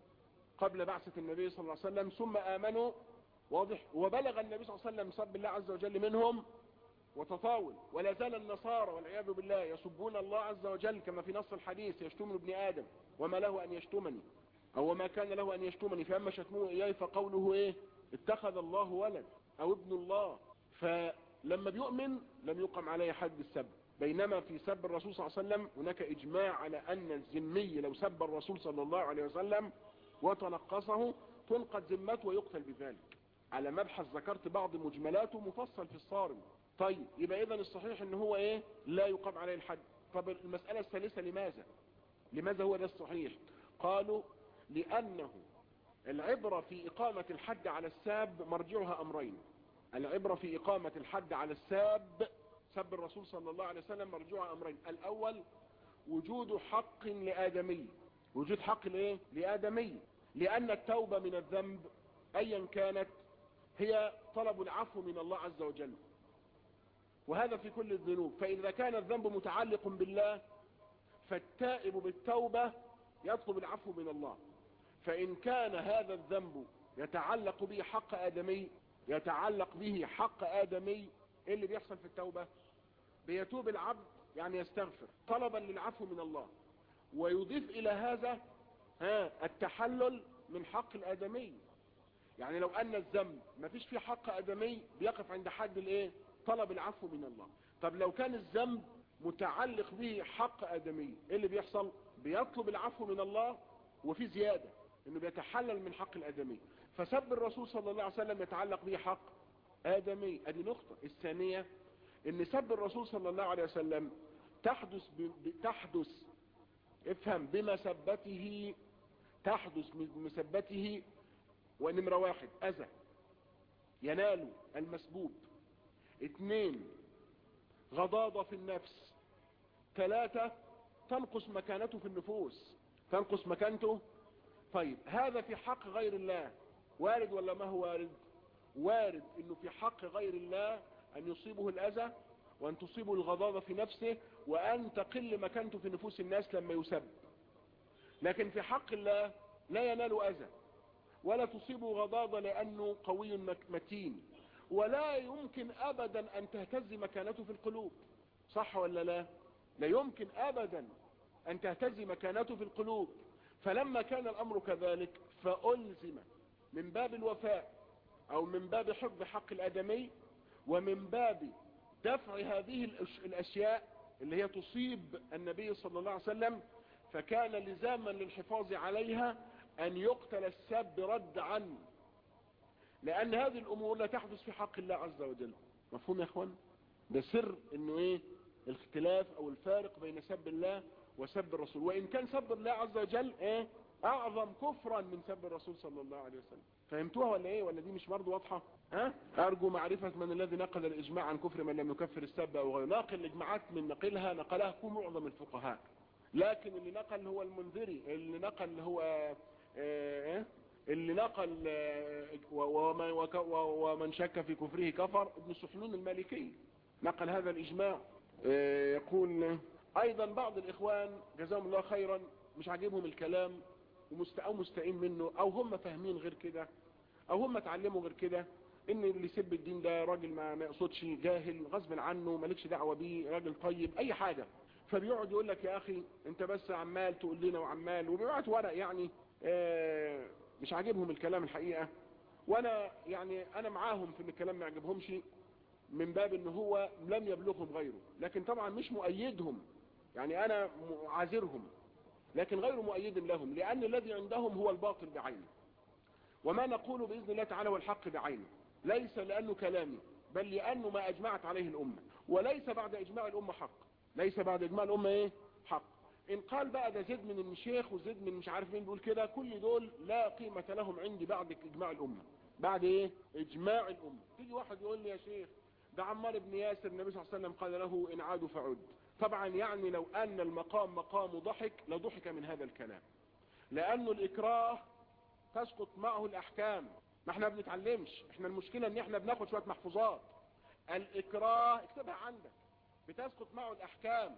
S1: قبل بعثة النبي صلى الله عليه وسلم ثم امنوا واضح وبلغ النبي صلى الله عليه وسلم سب الله عز وجل منهم وتطاول ولا زال النصارى والعياذ بالله يسبون الله عز وجل كما في نص الحديث يشتمن ابن آدم وما له أن يشتمني أو ما كان له أن يشتمني فأما شتموه إياه فقوله إيه اتخذ الله ولد أو ابن الله فلما بيؤمن لم يقم عليه حد السب بينما في سب الرسول صلى الله عليه وسلم هناك إجماع على أن الذمي لو سب الرسول صلى الله عليه وسلم وتنقصه تنقض ذمته ويقتل بذلك على مبحث ذكرت بعض مجملاته مفصل في الصارم طيب يبقى اذا الصحيح ان هو ايه لا يقام عليه الحد طب المسألة الثالثة لماذا لماذا هو ده الصحيح قالوا لانه العبرة في اقامة الحد على الساب مرجعها امرين العبرة في اقامة الحد على الساب سب الرسول صلى الله عليه وسلم مرجوعها امرين الاول وجود حق لادمي وجود حق لايه لادمي لان التوبة من الذنب ايا كانت هي طلب العفو من الله عز وجل وهذا في كل الذنوب فإذا كان الذنب متعلق بالله فالتائب بالتوبة يطلب العفو من الله فإن كان هذا الذنب
S2: يتعلق به حق آدمي يتعلق به حق آدمي ايه اللي بيحصل في التوبة بيتوب العبد يعني يستغفر طلبا للعفو من الله ويضيف الى هذا ها التحلل من حق الآدمي يعني لو ان الذنب ما فيش فيه حق آدمي بيقف عند حد الايه طلب العفو من الله طب لو كان الذنب متعلق به حق آدمي ايه اللي بيحصل بيطلب العفو من الله وفي زيادة انه بيتحلل من حق الآدمي فسب الرسول صلى الله عليه وسلم يتعلق به حق آدمي ادي نقطة الثانية ان سب الرسول صلى الله عليه وسلم تحدث ب... تحدث افهم بمسبته تحدث بمسبته ونمرة واحد اذى ينال المسبوب اثنين غضاضة في النفس ثلاثة تنقص مكانته في النفوس تنقص مكانته طيب هذا في حق غير الله وارد ولا ما هو وارد وارد انه في حق غير الله ان يصيبه الاذى وان تصيبه الغضاضة في نفسه وان تقل مكانته في نفوس الناس لما يسب لكن في حق الله لا ينال اذى ولا تصيبه غضاضة لانه قوي متين ولا يمكن ابدا ان تهتز مكانته في القلوب صح ولا لا لا يمكن ابدا ان تهتز مكانته في القلوب فلما كان الامر كذلك فالزم من باب الوفاء او من باب حفظ حق الادمي ومن باب دفع هذه الاشياء اللي هي تصيب النبي صلى الله عليه وسلم فكان لزاما للحفاظ عليها ان يقتل السب رد عنه لان هذه الامور لا تحدث في حق الله عز وجل مفهوم يا اخوان ده سر انه ايه الاختلاف او الفارق بين سب الله وسب الرسول وان كان سب الله عز وجل ايه اعظم كفرا من سب الرسول صلى الله عليه وسلم فهمتوها ولا ايه ولا دي مش برضه واضحه ها ارجو معرفه من الذي نقل الاجماع عن كفر من لم يكفر السب او غيره ناقل الاجماعات من نقلها نقلها معظم الفقهاء لكن اللي نقل هو المنذري اللي نقل هو ايه اللي نقل ومن شك في كفره كفر ابن سحنون المالكي نقل هذا الاجماع يقول ايضا بعض الاخوان جزاهم الله خيرا مش عاجبهم الكلام او مستقيم منه او هم فاهمين غير كده او هم اتعلموا غير كده ان اللي يسب الدين ده راجل ما, ما يقصدش جاهل غصب عنه مالكش دعوه بيه راجل طيب اي حاجه فبيقعد يقول لك يا اخي انت بس عمال تقول لنا وعمال وبيبعت ورق يعني آه مش عاجبهم الكلام الحقيقه وانا يعني انا معاهم في ان الكلام ما يعجبهمش من باب ان هو لم يبلغهم غيره لكن طبعا مش مؤيدهم يعني انا عاذرهم لكن غير مؤيد لهم لان الذي عندهم هو الباطل بعينه وما نقول باذن الله تعالى هو الحق بعينه ليس لانه كلامي بل لانه ما اجمعت عليه الامه وليس بعد اجماع الامه حق ليس بعد اجماع الامه ايه حق ان قال بقى ده زيد من الشيخ وزيد من مش عارف مين بيقول كده كل دول لا قيمه لهم عندي بعد اجماع الامه بعد ايه اجماع الامه تيجي واحد يقول لي يا شيخ ده عمار بن ياسر النبي صلى الله عليه وسلم قال له ان عادوا فعد طبعا يعني لو ان المقام مقام ضحك لضحك من هذا الكلام لانه الاكراه تسقط معه الاحكام ما احنا بنتعلمش احنا المشكلة ان احنا بناخد شوية محفوظات الاكراه اكتبها عندك بتسقط معه الاحكام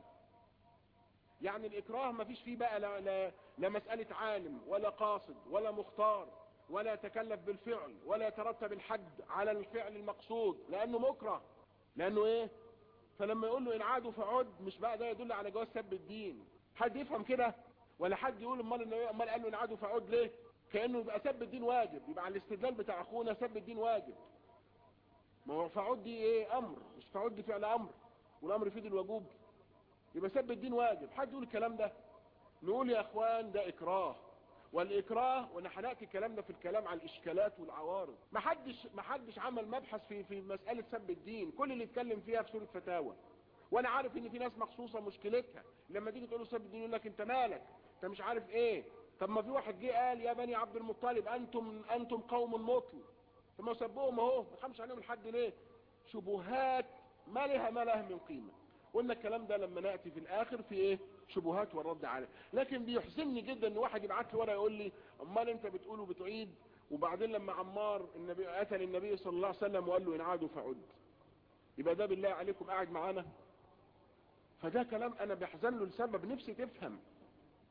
S2: يعني الاكراه ما فيش فيه بقى لا, لا, لا مسألة عالم ولا قاصد ولا مختار ولا يتكلف بالفعل ولا يترتب الحد على الفعل المقصود لانه مكره لانه ايه فلما يقول له ان عادوا فعد مش بقى ده يدل على جواز سب الدين حد يفهم كده ولا حد يقول امال امال قال له ان عادوا فعد ليه كانه يبقى سب الدين واجب يبقى على الاستدلال بتاع اخونا سب الدين واجب ما هو فعد دي ايه امر مش فعد دي فعل امر والامر يفيد الوجوب يبقى سب الدين واجب حد يقول الكلام ده نقول يا اخوان ده اكراه والاكراه وانا هنأتي الكلام ده في الكلام على الاشكالات والعوارض ما حدش ما حدش عمل مبحث في في مساله سب الدين كل اللي اتكلم فيها في سوره فتاوى وانا عارف ان في ناس مخصوصه مشكلتها لما تيجي تقول له سب الدين يقول لك انت مالك انت مش عارف ايه طب ما في واحد جه قال يا بني عبد المطلب انتم انتم قوم مطل ثم سبوهم اهو ما خمش عليهم الحد ليه شبهات ما لها ما لها من قيمه قلنا الكلام ده لما ناتي في الاخر في ايه شبهات والرد عليه لكن بيحزنني جدا ان واحد يبعت لي ورقه يقول لي امال انت بتقول وبتعيد وبعدين لما عمار النبي اتى للنبي صلى الله عليه وسلم وقال له ان عادوا فعد يبقى ده بالله عليكم قاعد معانا فده كلام انا بحزن له لسبب نفسي تفهم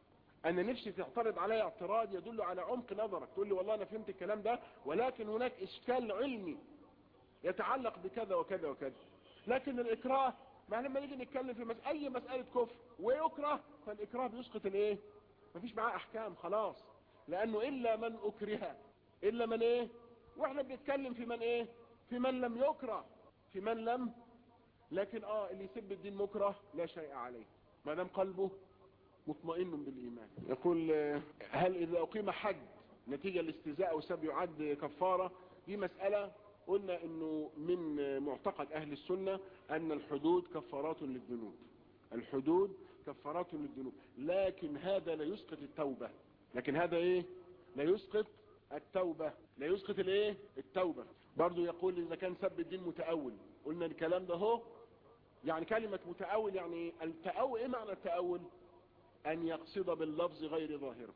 S2: انا نفسي تعترض علي اعتراض يدل على عمق نظرك تقول لي والله انا فهمت الكلام ده ولكن هناك اشكال علمي يتعلق بكذا وكذا وكذا لكن الاكراه ما لما نيجي نتكلم في مس... اي مسألة كفر ويكره فالاكراه بيسقط الايه مفيش معاه احكام خلاص لانه الا من اكره الا من ايه واحنا بنتكلم في من ايه في من لم يكره في من لم لكن اه اللي يسب الدين مكره لا شيء عليه ما دام قلبه مطمئن بالايمان يقول آه، هل اذا اقيم حد نتيجة الاستهزاء او سب يعد كفارة دي مسألة قلنا انه من معتقد اهل السنة ان الحدود كفارات للذنوب الحدود كفارات للذنوب لكن هذا لا يسقط التوبة لكن هذا ايه لا يسقط التوبة لا يسقط الايه التوبة برضو يقول اذا كان سب الدين متأول قلنا الكلام ده هو يعني كلمة متأول يعني التأول ايه معنى التأول ان يقصد باللفظ غير ظاهره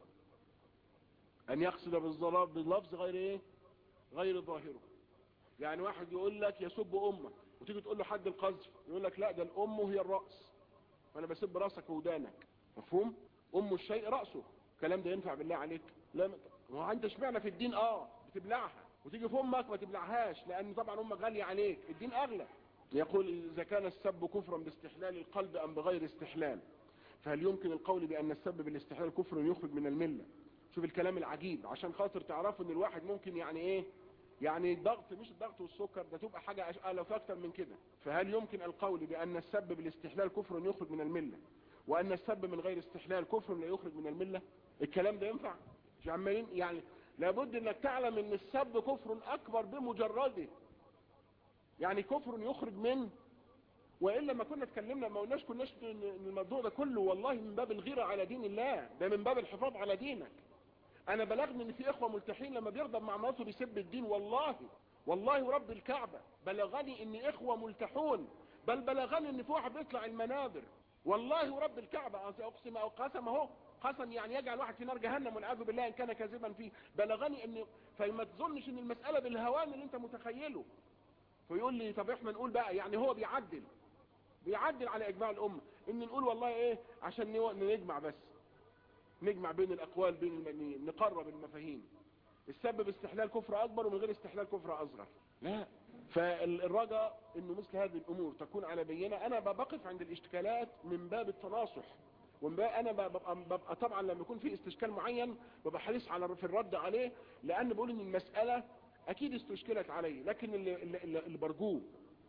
S2: ان يقصد بالظلام باللفظ غير ايه غير ظاهره يعني واحد يقول لك يسب امك وتيجي تقول له حد القذف يقول لك لا ده الام هي الرأس فانا بسب راسك ودانك مفهوم ام الشيء رأسه الكلام ده ينفع بالله عليك لا ما انت اشمعنى في الدين اه بتبلعها وتيجي في امك ما تبلعهاش لان طبعا امك غالية عليك الدين اغلى يقول اذا كان السب كفرا باستحلال القلب ام بغير استحلال فهل يمكن القول بان السب بالاستحلال كفر يخرج من المله شوف الكلام العجيب عشان خاطر تعرفوا ان الواحد ممكن يعني ايه يعني الضغط مش الضغط والسكر ده تبقى حاجة ألف أكتر من كده فهل يمكن القول بأن السب بالاستحلال كفر يخرج من الملة وأن السب من غير استحلال كفر لا يخرج من الملة الكلام ده ينفع مش عمالين يعني لابد انك تعلم ان السب كفر اكبر بمجرده يعني كفر يخرج من وإلا ما كنا اتكلمنا ما قلناش كناش ان الموضوع ده كله والله من باب الغيرة على دين الله ده من باب الحفاظ على دينك انا بلغني ان في اخوة ملتحين لما بيغضب مع مراته بيسب الدين والله والله رب الكعبة بلغني ان اخوة ملتحون بل بلغني ان في واحد بيطلع المنابر والله رب الكعبة اقسم او قسم اهو قسم يعني يجعل واحد في نار جهنم والعياذ بالله ان كان كاذبا فيه بلغني ان فما تظنش ان المسألة بالهوان اللي انت متخيله فيقول لي طب احنا نقول بقى يعني هو بيعدل بيعدل على اجماع الامة ان نقول والله ايه عشان نجمع بس نجمع بين الاقوال بين المنين نقرب المفاهيم السبب استحلال كفر اكبر ومن غير استحلال كفر اصغر لا فالرجاء انه مثل هذه الامور تكون على بينة انا بقف عند الاشتكالات من باب التناصح انا ببقى, ببقى طبعا لما يكون في استشكال معين ببقى حريص على في الرد عليه لان بقول ان المسألة اكيد استشكلت علي لكن اللي, اللي, اللي برجوه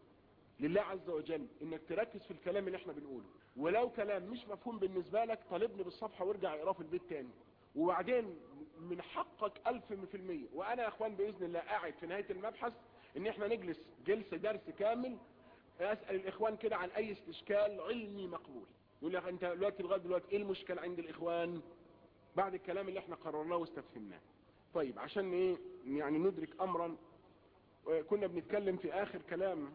S2: لله عز وجل انك تركز في الكلام اللي احنا بنقوله ولو كلام مش مفهوم بالنسبة لك طالبني بالصفحة وارجع اقراه في البيت تاني وبعدين من حقك الف في المية وانا يا اخوان باذن الله قاعد في نهاية المبحث ان احنا نجلس جلسة درس كامل اسأل الاخوان كده عن اي استشكال علمي مقبول يقول لك انت دلوقتي لغايه دلوقتي ايه المشكلة عند الاخوان بعد الكلام اللي احنا قررناه واستفهمناه طيب عشان ايه يعني ندرك امرا كنا بنتكلم في اخر كلام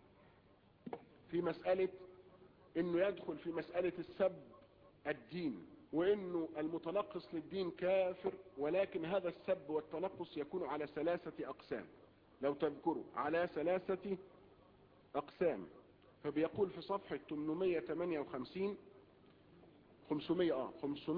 S2: في مسألة انه يدخل في مسألة السب الدين وانه المتنقص للدين كافر ولكن هذا السب والتنقص يكون على ثلاثة اقسام لو تذكروا على ثلاثة اقسام فبيقول في صفحة 858 500 اه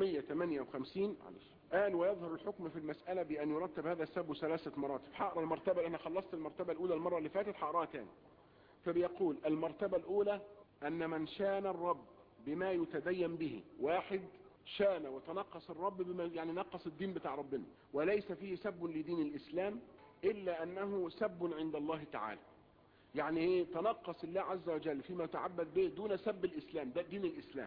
S2: 558 قال ويظهر الحكم في المسألة بأن يرتب هذا السب ثلاثة مراتب هقرا المرتبة أنا خلصت المرتبة الأولى المرة اللي فاتت هقراها تاني فبيقول المرتبة الأولى أن من شان الرب بما يتدين به واحد شان وتنقص الرب بما يعني نقص الدين بتاع ربنا وليس فيه سب لدين الإسلام إلا أنه سب عند الله تعالى يعني ايه تنقص الله عز وجل فيما يتعبد به دون سب الإسلام ده دين الإسلام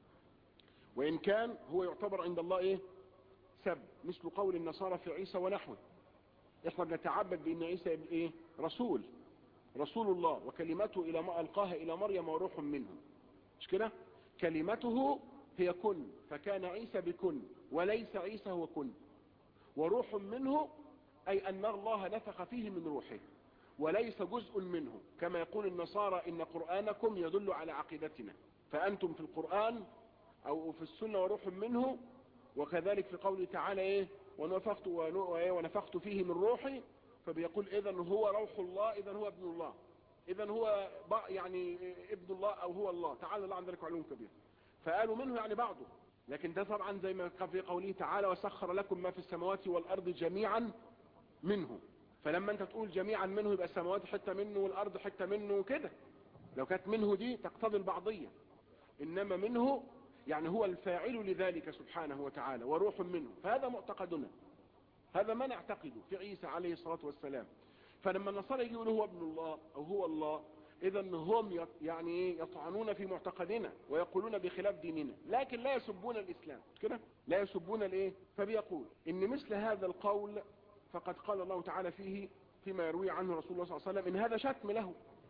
S2: وإن كان هو يعتبر عند الله ايه سب مثل قول النصارى في عيسى ونحوه احنا بنتعبد بأن عيسى ايه رسول رسول الله وكلمته إلى ما ألقاها إلى مريم وروح منه مش كده كلمته هي كن فكان عيسى بكن وليس عيسى هو كن وروح منه أي أن الله نفخ فيه من روحه وليس جزء منه كما يقول النصارى إن قرآنكم يدل على عقيدتنا فأنتم في القرآن أو في السنة وروح منه وكذلك في قوله تعالى إيه ونفخت, ونفخت فيه من روحي فبيقول اذا هو روح الله اذا هو ابن الله اذا هو يعني ابن الله او هو الله تعالى الله عن ذلك علوم كبير فقالوا منه يعني بعضه لكن ده طبعا زي ما كان في قوله تعالى وسخر لكم ما في السماوات والارض جميعا منه فلما انت تقول جميعا منه يبقى السماوات حته منه والارض حته منه وكده لو كانت منه دي تقتضي البعضيه انما منه يعني هو الفاعل لذلك سبحانه وتعالى وروح منه فهذا معتقدنا هذا ما نعتقده في عيسى عليه الصلاة والسلام فلما النصارى يقولوا هو ابن الله او هو الله اذا هم يعني يطعنون في معتقدنا ويقولون بخلاف ديننا لكن لا يسبون الاسلام كده لا يسبون الايه فبيقول ان مثل هذا القول فقد قال الله تعالى فيه فيما يروي عنه رسول الله صلى الله عليه وسلم ان هذا شتم له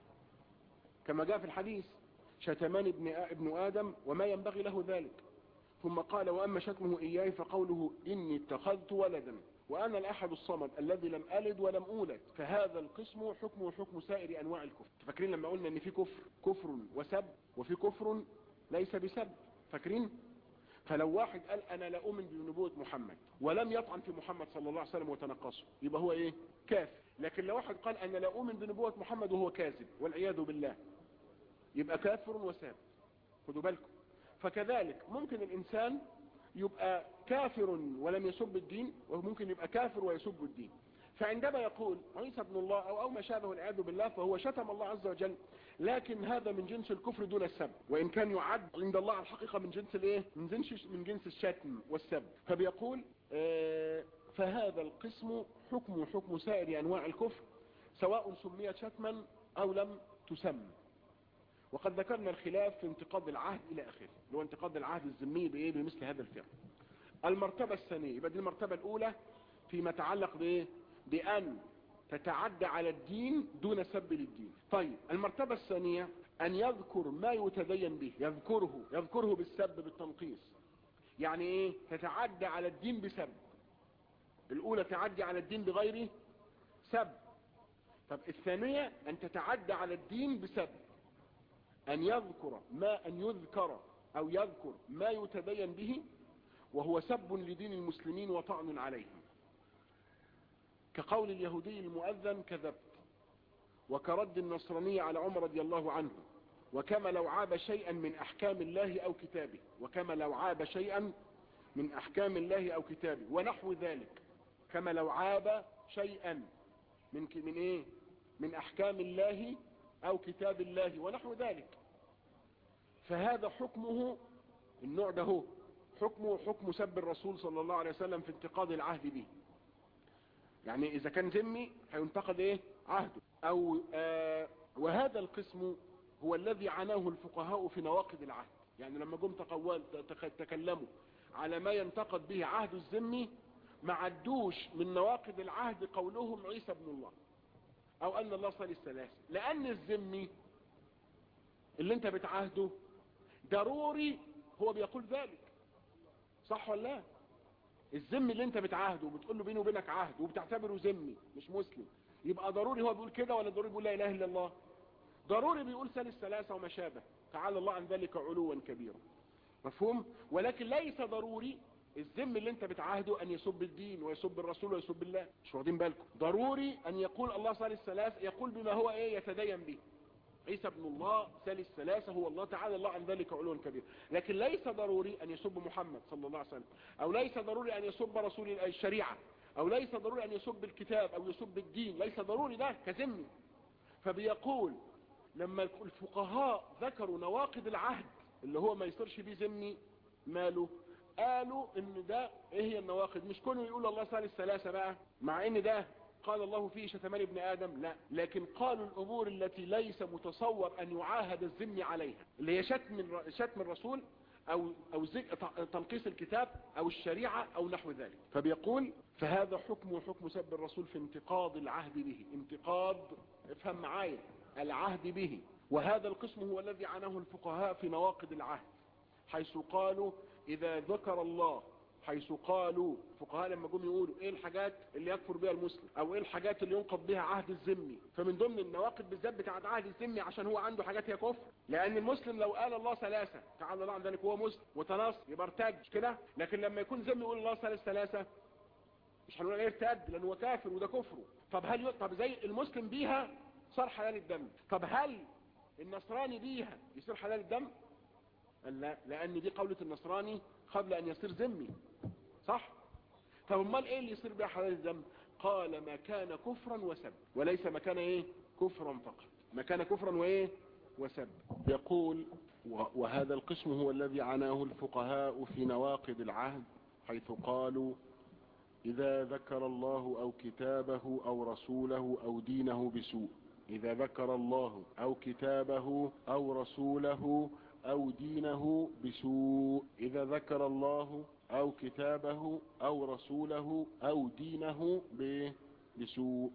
S2: كما جاء في الحديث شتمان ابن ابن ادم وما ينبغي له ذلك ثم قال واما شتمه اياه فقوله اني اتخذت ولدا وانا الاحد الصمد الذي لم الد ولم اولد فهذا القسم حكمه حكم سائر انواع الكفر فاكرين لما قلنا ان في كفر كفر وسب وفي كفر ليس بسب فاكرين فلو واحد قال انا لا اؤمن بنبوة محمد ولم يطعن في محمد صلى الله عليه وسلم وتنقصه يبقى هو ايه كافر لكن لو واحد قال انا لا اؤمن بنبوة محمد وهو كاذب والعياذ بالله يبقى كافر وساب خدوا بالكم فكذلك ممكن الانسان يبقى كافر ولم يسب الدين وممكن يبقى كافر ويسب الدين فعندما يقول عيسى ابن الله او او ما شابه والعياذ بالله فهو شتم الله عز وجل لكن هذا من جنس الكفر دون السب وان كان يعد عند الله الحقيقة من جنس الايه من جنس من جنس الشتم والسب فبيقول آه فهذا القسم حكم حكم سائر انواع الكفر سواء سميت شتما او لم تسم وقد ذكرنا الخلاف في انتقاد العهد الى اخره اللي هو انتقاد العهد الذمي بايه بمثل هذا الفعل المرتبة الثانية يبقى دي المرتبة الاولى فيما يتعلق بايه بان تتعدى على الدين دون سب للدين طيب المرتبة الثانية ان يذكر ما يتدين به يذكره يذكره بالسب بالتنقيص يعني ايه تتعدى على الدين بسب الاولى تعدي على الدين بغير سب طب الثانية ان تتعدى على الدين بسب ان يذكر ما ان يذكر او يذكر ما يتبين به وهو سب لدين المسلمين وطعن عليهم كقول اليهودي المؤذن كذبت وكرد النصرانية على عمر رضي الله عنه وكما لو عاب شيئا من احكام الله او كتابه وكما لو عاب شيئا من احكام الله او كتابه ونحو ذلك كما لو عاب شيئا من من ايه من احكام الله او كتاب الله ونحو ذلك فهذا حكمه النوع ده هو حكمه حكم سب الرسول صلى الله عليه وسلم في انتقاد العهد به يعني اذا كان ذمي هينتقد ايه عهده او آه وهذا القسم هو الذي عناه الفقهاء في نواقض العهد يعني لما جم تقول تكلموا على ما ينتقد به عهد الذمي ما عدوش من نواقض العهد قولهم عيسى ابن الله او ان الله صلي الثلاث لان الذمي اللي انت بتعاهده ضروري هو بيقول ذلك صح ولا لا الذمي اللي انت بتعاهده وبتقول له بينه وبينك عهد وبتعتبره ذمي مش مسلم يبقى ضروري هو بيقول كده ولا ضروري بيقول لا اله الا الله ضروري بيقول ثالث ثلاثة وما شابه تعالى الله عن ذلك علوا كبيرا مفهوم ولكن ليس ضروري الذم اللي انت بتعاهده ان يسب الدين ويسب الرسول ويسب الله مش واخدين بالكم ضروري ان يقول الله ثالث ثلاث يقول بما هو ايه يتدين به عيسى ابن الله ثالث ثلاثة هو الله تعالى الله عن ذلك علوا كبيرا لكن ليس ضروري ان يسب محمد صلى الله عليه وسلم او ليس ضروري ان يسب رسول الشريعة او ليس ضروري ان يسب الكتاب او يسب الدين ليس ضروري ده كذمي فبيقول لما الفقهاء ذكروا نواقض العهد اللي هو ما يصيرش بيه ذمي ماله قالوا ان ده ايه هي النواقض مش كونه يقول الله ثالث ثلاثة بقى مع ان ده قال الله فيه شتمان ابن ادم لا لكن قالوا الامور التي ليس متصور ان يعاهد الذمي عليها اللي هي شتم شتم الرسول او او تنقيص الكتاب او الشريعة او نحو ذلك فبيقول فهذا حكم حكم سب الرسول في انتقاض العهد به انتقاض افهم معايا العهد به وهذا القسم هو الذي عناه الفقهاء في نواقض العهد حيث قالوا اذا ذكر الله حيث قالوا فقهاء لما جم يقولوا ايه الحاجات اللي يكفر بها المسلم او ايه الحاجات اللي ينقض بها عهد الذمي فمن ضمن النواقض بالذات بتاعت عهد الذمي عشان هو عنده حاجات هي كفر لان المسلم لو قال الله ثلاثة تعالى الله عن ذلك هو مسلم وتنص يبقى ارتد مش كده لكن لما يكون ذمي يقول الله ثالث ثلاثة مش هنقول ايه ارتد لانه هو كافر وده كفره طب هل ي... طب زي المسلم بيها صار حلال الدم طب هل النصراني بيها يصير حلال الدم قال لا لان دي قولة النصراني قبل ان يصير ذمي صح طب امال ايه اللي يصير بها حلال الذنب قال ما كان كفرا وسب وليس ما كان ايه كفرا فقط ما كان كفرا وايه وسب يقول وهذا القسم هو الذي عناه الفقهاء في نواقض العهد حيث قالوا إذا ذكر الله أو كتابه أو رسوله أو دينه بسوء إذا ذكر الله أو كتابه أو رسوله أو دينه بسوء إذا ذكر الله أو كتابه أو رسوله أو دينه بسوء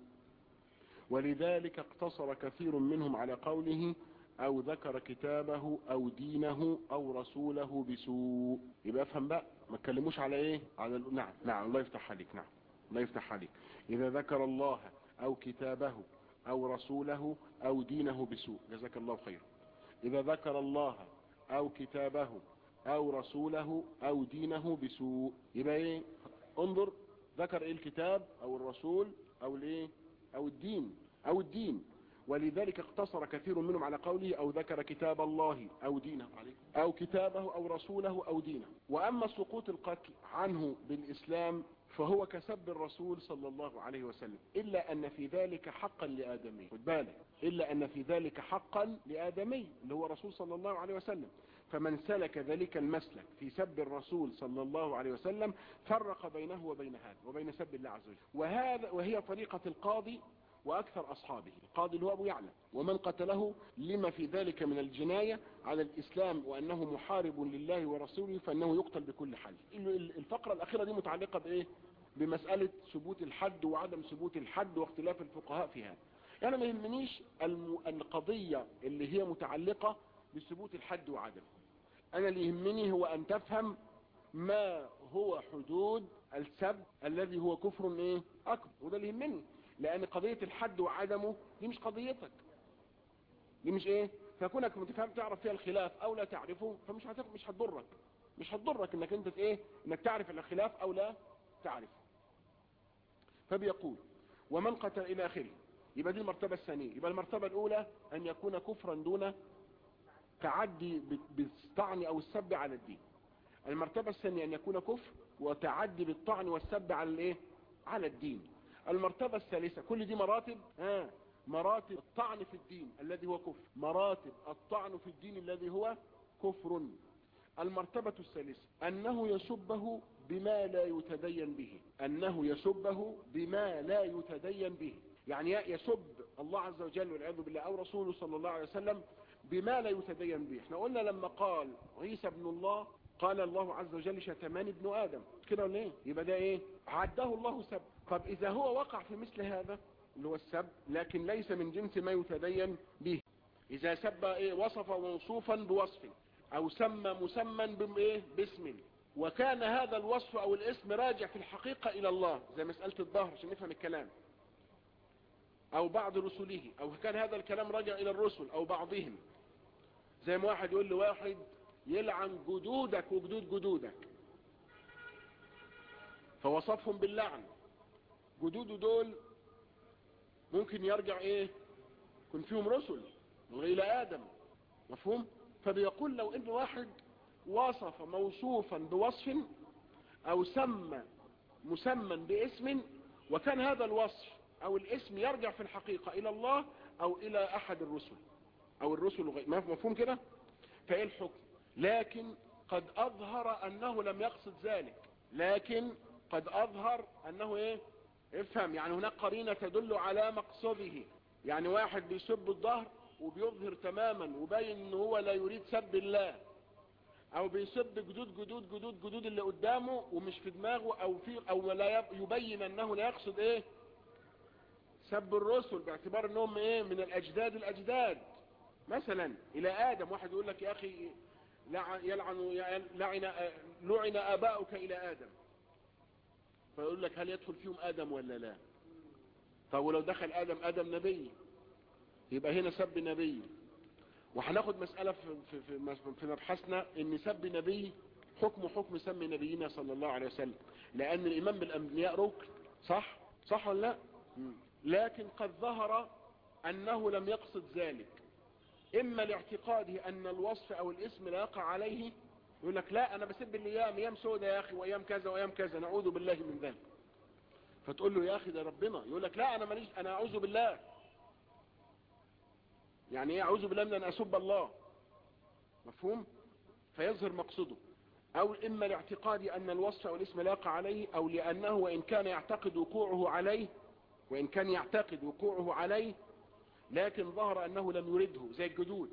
S2: ولذلك اقتصر كثير منهم على قوله أو ذكر كتابه أو دينه أو رسوله بسوء يبقى افهم بقى ما تكلموش على ايه على ال... نعم نعم الله يفتح عليك نعم الله يفتح عليك إذا ذكر الله أو كتابه أو رسوله أو دينه بسوء جزاك الله خير إذا ذكر الله أو كتابه أو رسوله أو دينه بسوء يبقى ايه انظر ذكر ايه الكتاب أو الرسول أو الايه أو الدين أو الدين ولذلك اقتصر كثير منهم على قوله أو ذكر كتاب الله أو دينه أو كتابه أو رسوله أو دينه وأما سقوط القتل عنه بالإسلام فهو كسب الرسول صلى الله عليه وسلم إلا أن في ذلك حقا لآدمي خد بالك إلا أن في ذلك حقا لآدمي اللي هو رسول صلى الله عليه وسلم فمن سلك ذلك المسلك في سب الرسول صلى الله عليه وسلم فرق بينه وبين هذا وبين سب الله عز وجل وهذا وهي طريقة القاضي وأكثر أصحابه القاضي اللي هو أبو يعلى ومن قتله لما في ذلك من الجناية على الإسلام وأنه محارب لله ورسوله فأنه يقتل بكل حال الفقرة الأخيرة دي متعلقة بإيه بمسألة ثبوت الحد وعدم ثبوت الحد واختلاف الفقهاء في هذا يعني ما يهمنيش القضية اللي هي متعلقة بثبوت الحد وعدمه أنا اللي يهمني هو أن تفهم ما هو حدود السب الذي هو كفر ايه أكبر وده اللي يهمني لان قضية الحد وعدمه دي مش قضيتك دي مش ايه فكونك متفهم تعرف فيها الخلاف او لا تعرفه فمش هتف... مش هتضرك مش هتضرك انك انت ايه انك تعرف الخلاف او لا تعرفه فبيقول ومن قتل الى اخره يبقى دي المرتبة الثانية يبقى المرتبة الاولى ان يكون كفرا دون تعدي بالطعن او السب على الدين المرتبة الثانية ان يكون كفر وتعدي بالطعن والسب على الايه على الدين المرتبة الثالثة كل دي مراتب ها مراتب الطعن في الدين الذي هو كفر مراتب الطعن في الدين الذي هو كفر المرتبة الثالثة أنه يسبه بما لا يتدين به أنه يسبه بما لا يتدين به يعني يسب الله عز وجل والعياذ بالله أو رسوله صلى الله عليه وسلم بما لا يتدين به احنا قلنا لما قال عيسى ابن الله قال الله عز وجل شتمان ابن آدم كده ولا ايه يبقى ده ايه عده الله سب طب اذا هو وقع في مثل هذا اللي هو السب لكن ليس من جنس ما يتدين به اذا سب ايه وصف موصوفا بوصف او سمى مسمى بايه باسم وكان هذا الوصف او الاسم راجع في الحقيقة الى الله زي مسألة الظهر عشان نفهم الكلام او بعض رسله او كان هذا الكلام راجع الى الرسل او بعضهم زي ما واحد يقول لواحد يلعن جدودك وجدود جدودك فوصفهم باللعن جدوده دول ممكن يرجع ايه يكون فيهم رسل الى ادم مفهوم فبيقول لو ان واحد وصف موصوفا بوصف او سمى مسمى باسم وكان هذا الوصف او الاسم يرجع في الحقيقة الى الله او الى احد الرسل او الرسل غير مفهوم كده فايه الحكم لكن قد اظهر انه لم يقصد ذلك لكن قد اظهر انه ايه افهم يعني هناك قرينة تدل على مقصده يعني واحد بيسب الظهر وبيظهر تماما وباين ان هو لا يريد سب الله او بيسب جدود جدود جدود جدود اللي قدامه ومش في دماغه او في او لا يبين انه لا يقصد ايه سب الرسل باعتبار انهم ايه من الاجداد الاجداد مثلا الى ادم واحد يقول لك يا اخي يلعن لعن لعن اباؤك الى ادم فيقول لك هل يدخل فيهم ادم ولا لا طب ولو دخل ادم ادم نبي يبقى هنا سب نبي وهناخد مسألة في, في, في, في مبحثنا ان سب نبي حكم حكم سم نبينا صلى الله عليه وسلم لان الايمان بالانبياء ركن صح صح ولا لا لكن قد ظهر انه لم يقصد ذلك اما لاعتقاده ان الوصف او الاسم لا يقع عليه يقول لك لا انا بسب الايام ايام سودة يا اخي وايام كذا وايام كذا نعوذ بالله من ذلك فتقول له يا اخي ده ربنا يقول لك لا انا ماليش انا اعوذ بالله يعني ايه اعوذ بالله من ان اسب الله مفهوم فيظهر مقصده او اما لاعتقاد ان الوصف او الاسم لا يقع عليه او لانه وان كان يعتقد وقوعه عليه وان كان يعتقد وقوعه عليه لكن ظهر انه لم يرده زي الجدود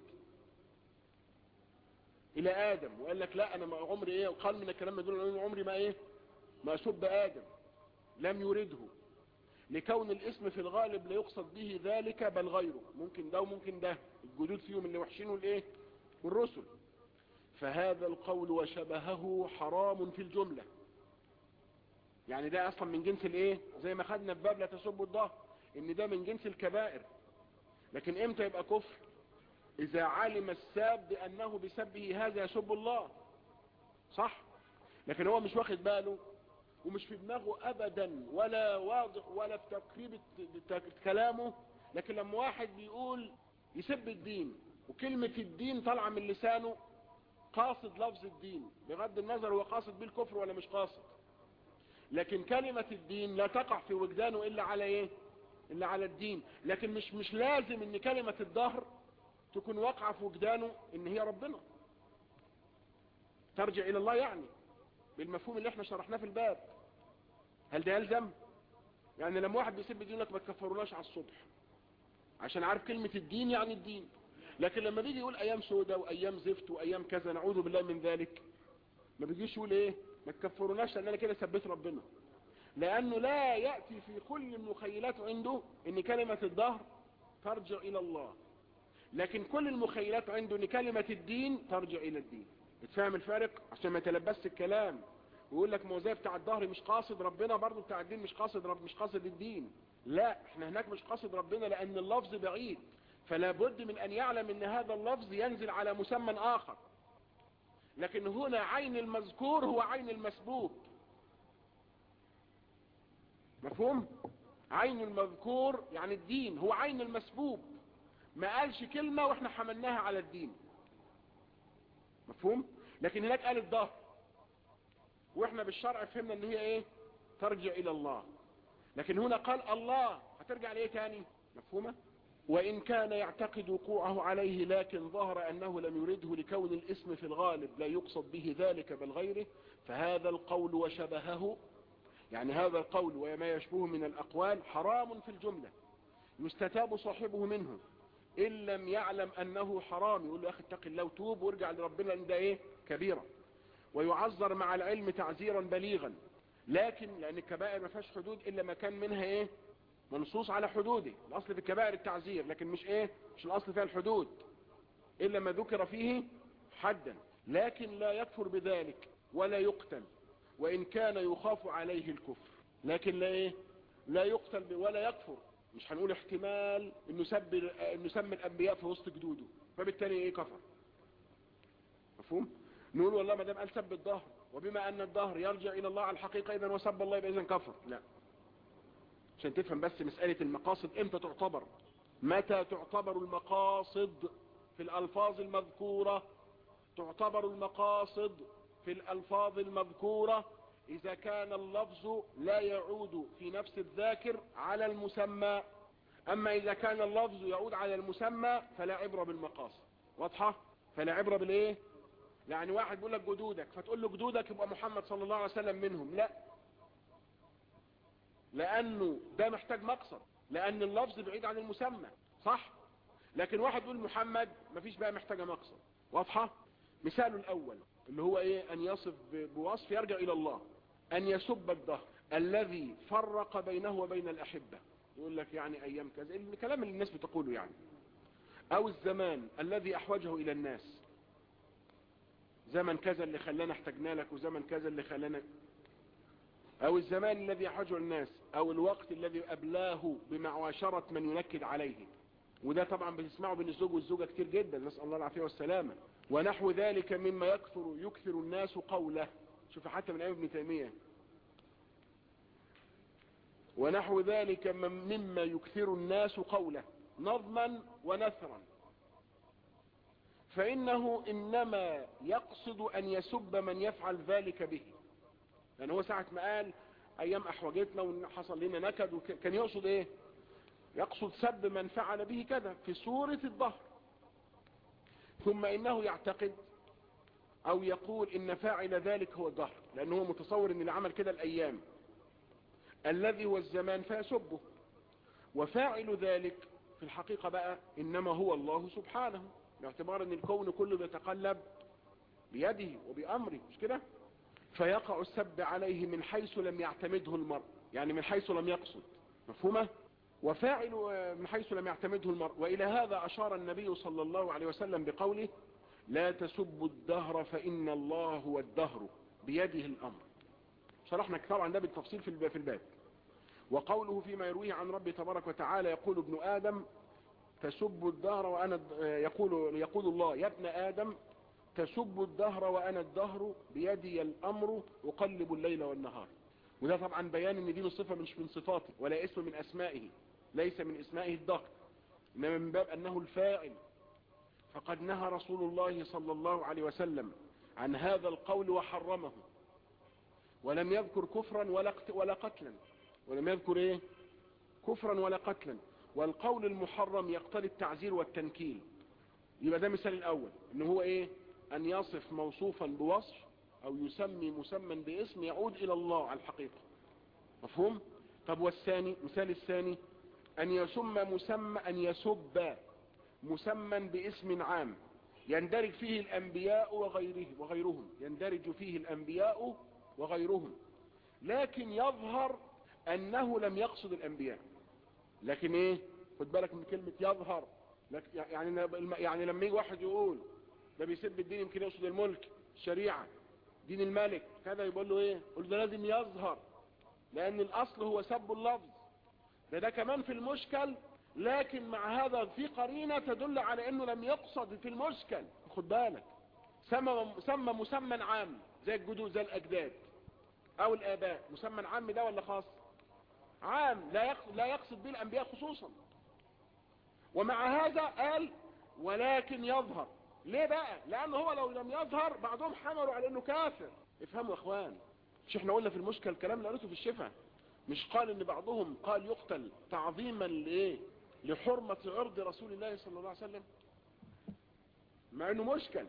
S2: الى ادم وقال لك لا انا ما عمري ايه وقال من الكلام يدل ان عمري ما ايه ما اسب ادم لم يرده لكون الاسم في الغالب لا يقصد به ذلك بل غيره ممكن ده وممكن ده الجدود فيهم اللي وحشين والايه والرسل فهذا القول وشبهه حرام في الجملة يعني ده اصلا من جنس الايه زي ما خدنا في باب لا تسبوا الظهر ان ده من جنس الكبائر لكن امتى يبقى كفر اذا علم الساب بانه بسبه هذا يسب الله صح لكن هو مش واخد باله ومش في دماغه ابدا ولا واضح ولا في تقريب كلامه لكن لما واحد بيقول يسب الدين وكلمة الدين طالعة من لسانه قاصد لفظ الدين بغض النظر هو قاصد بالكفر ولا مش قاصد لكن كلمة الدين لا تقع في وجدانه الا على ايه الا على الدين لكن مش مش لازم ان كلمة الدهر تكون واقعة في وجدانه ان هي ربنا ترجع الى الله يعني بالمفهوم اللي احنا شرحناه في الباب هل ده يلزم يعني لما واحد بيسب الدين لك ما تكفروناش على الصبح عشان عارف كلمة الدين يعني الدين لكن لما بيجي يقول ايام سودة وايام زفت وايام كذا نعوذ بالله من ذلك ما بيجيش يقول ايه ما تكفروناش لان انا كده سبيت ربنا لانه لا يأتي في كل المخيلات عنده ان كلمة الظهر ترجع الى الله لكن كل المخيلات عنده ان كلمة الدين ترجع الى الدين بتفهم الفارق عشان ما يتلبس الكلام ويقول لك موزاي بتاع الظهر مش قاصد ربنا برضه بتاع الدين مش قاصد رب مش قاصد الدين لا احنا هناك مش قاصد ربنا لان اللفظ بعيد فلا بد من ان يعلم ان هذا اللفظ ينزل على مسمى اخر لكن هنا عين المذكور هو عين المسبوب مفهوم عين المذكور يعني الدين هو عين المسبوب ما قالش كلمة واحنا حملناها على الدين مفهوم لكن هناك قال الظهر واحنا بالشرع فهمنا ان هي ايه ترجع الى الله لكن هنا قال الله هترجع لايه تاني مفهومة وإن كان يعتقد وقوعه عليه لكن ظهر أنه لم يرده لكون الاسم في الغالب لا يقصد به ذلك بل غيره فهذا القول وشبهه يعني هذا القول وما يشبه من الأقوال حرام في الجملة يستتاب صاحبه منه إن لم يعلم أنه حرام يقول له أخي اتق الله وتوب وارجع لربنا أن ده إيه كبيرة ويعذر مع العلم تعزيرا بليغا لكن لأن الكبائر ما فيهاش حدود إلا ما كان منها إيه منصوص على حدوده الاصل في الكبائر التعزير لكن مش ايه مش الاصل فيها الحدود الا ما ذكر فيه حدا لكن لا يكفر بذلك ولا يقتل وان كان يخاف عليه الكفر لكن لا ايه لا يقتل ولا يكفر مش هنقول احتمال انه سب انه سمى الانبياء في وسط جدوده فبالتالي ايه كفر مفهوم نقول والله ما دام قال سب الظهر وبما ان الظهر يرجع الى الله على الحقيقه اذا وسب الله يبقى اذا كفر لا عشان تفهم بس مسألة المقاصد امتى تعتبر متى تعتبر المقاصد في الألفاظ المذكورة تعتبر المقاصد في الألفاظ المذكورة إذا كان اللفظ لا يعود في نفس الذاكر على المسمى أما إذا كان اللفظ يعود على المسمى فلا عبرة بالمقاصد واضحة فلا عبرة بالإيه يعني واحد بيقول لك جدودك فتقول له جدودك يبقى محمد صلى الله عليه وسلم منهم لا لانه ده محتاج مقصد لان اللفظ بعيد عن المسمى صح لكن واحد يقول محمد مفيش بقى محتاجه مقصد واضحه مثاله الاول اللي هو ايه ان يصف بوصف يرجع الى الله ان يسب الدهر الذي فرق بينه وبين الاحبه يقول لك يعني ايام كذا الكلام اللي الناس بتقوله يعني او الزمان الذي احوجه الى الناس زمن كذا اللي خلانا احتجنا لك وزمن كذا اللي خلانا او الزمان الذي يحوجه الناس او الوقت الذي ابلاه بمعاشرة من ينكد عليه وده طبعا بتسمعه بين الزوج والزوجة كتير جدا نسأل الله العافية والسلامة ونحو ذلك مما يكثر يكثر الناس قوله شوف حتى من ايام ابن تيمية ونحو ذلك مما يكثر الناس قوله نظما ونثرا فإنه إنما يقصد أن يسب من يفعل ذلك به لأن هو ساعة ما قال أيام أحوجتنا وحصل لنا نكد وك- كان يقصد إيه يقصد سب من فعل به كذا في سورة الظهر ثم إنه يعتقد أو يقول إن فاعل ذلك هو الظهر لأنه هو متصور إن اللي عمل كده الأيام الذي هو الزمان فيسبه وفاعل ذلك في الحقيقة بقى إنما هو الله سبحانه باعتبار أن الكون كله بيتقلب بيده وبأمره مش كده فيقع السب عليه من حيث لم يعتمده المرء يعني من حيث لم يقصد مفهومة وفاعل من حيث لم يعتمده المرء وإلى هذا أشار النبي صلى الله عليه وسلم بقوله لا تسبوا الدهر فإن الله هو الدهر بيده الأمر شرحنا كتاب عن ده بالتفصيل في الب- في الباب وقوله فيما يرويه عن ربي تبارك وتعالى يقول ابن آدم تسب الدهر وأنا الد- يقول, يقول الله يا ابن آدم تسب الدهر وأنا الدهر بيدي الأمر أقلب الليل والنهار وده طبعا بيان ان دي مش صفة مش من صفاته ولا اسم من أسمائه ليس من اسمائه الدهر إنما من باب أنه الفاعل فقد نهى رسول الله صلى الله عليه وسلم عن هذا القول وحرمه ولم يذكر كفرا ولا قت- ولا قتلا ولم يذكر ايه كفرا ولا قتلا والقول المحرم يقتضي التعزير والتنكيل يبقى ده مثال الاول ان هو ايه ان يصف موصوفا بوصف او يسمي مسمى باسم يعود الى الله على الحقيقة مفهوم طب والثاني مثال الثاني ان يسمى مسمى ان يسب مسمى باسم عام يندرج فيه الانبياء وغيره وغيرهم يندرج فيه الانبياء وغيرهم لكن يظهر انه لم يقصد الانبياء لكن ايه خد بالك من كلمة يظهر لك- يعني يعني لما يجي واحد يقول ده بيسب الدين يمكن يقصد الملك الشريعة دين الملك كذا يقول له ايه قل ده لازم يظهر لان الاصل هو سب اللفظ ده ده كمان في المشكل لكن مع هذا في قرينة تدل على انه لم يقصد في المشكل خد بالك سمى سمى مسمى عام زي الجدود زي الاجداد او الاباء مسمى عام ده ولا خاص عام لا يقصد, لا يقصد به الانبياء خصوصا ومع هذا قال ولكن يظهر ليه بقى لانه هو لو لم يظهر بعضهم حملوا على انه كافر افهموا يا اخوان مش احنا قلنا في المشكل الكلام اللي قالته في الشفا مش قال ان بعضهم قال يقتل تعظيما لايه لحرمة عرض رسول الله صلى الله عليه وسلم مع انه مشكل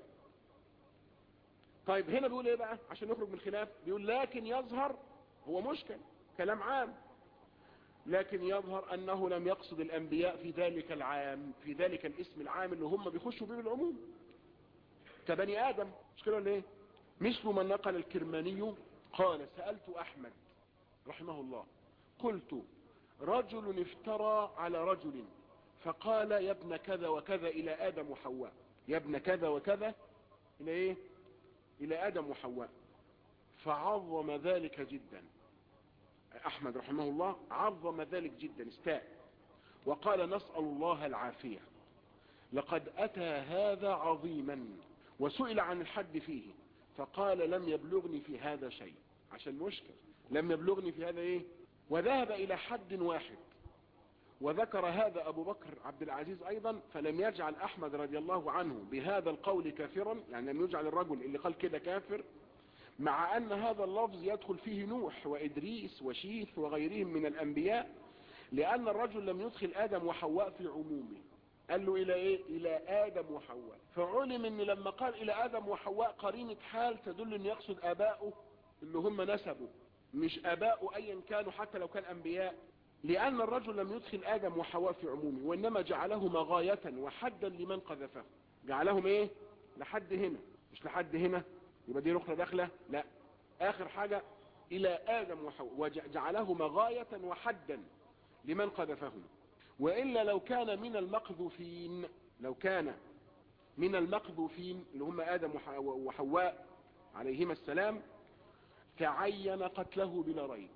S2: طيب هنا بيقول ايه بقى عشان نخرج من الخلاف بيقول لكن يظهر هو مشكل كلام عام لكن يظهر انه لم يقصد الانبياء في ذلك العام في ذلك الاسم العام اللي هم بيخشوا به بالعموم كبني ادم مش كده ولا ايه مثل ما نقل الكرماني قال سألت احمد رحمه الله قلت رجل افترى على رجل فقال يا ابن كذا وكذا الى ادم وحواء يا ابن كذا وكذا الى ايه الى ادم وحواء فعظم ذلك جدا احمد رحمه الله عظم ذلك جدا استاء وقال نسأل الله العافية لقد اتى هذا عظيما وسئل عن الحد فيه فقال لم يبلغني في هذا شيء عشان مشكل لم يبلغني في هذا ايه وذهب الى حد واحد وذكر هذا ابو بكر عبد العزيز ايضا فلم يجعل احمد رضي الله عنه بهذا القول كافرا يعني لم يجعل الرجل اللي قال كده كافر مع ان هذا اللفظ يدخل فيه نوح وادريس وشيث وغيرهم من الانبياء لان الرجل لم يدخل ادم وحواء في عمومه قال له الى ايه الى ادم وحواء فعلم ان لما قال الى ادم وحواء قرينة حال تدل ان يقصد اباؤه اللي هم نسبه مش اباؤه ايا كانوا حتى لو كان انبياء لان الرجل لم يدخل ادم وحواء في عمومه وانما جعلهما غاية وحدا لمن قذفه جعلهم ايه لحد هنا مش لحد هنا يبقى دي ركنه داخله لا اخر حاجة الى ادم وحواء وجعلهما غاية وحدا لمن قذفهم وإلا لو كان من المقذوفين لو كان من المقذوفين اللي هم آدم وحواء عليهما السلام تعين قتله بلا ريب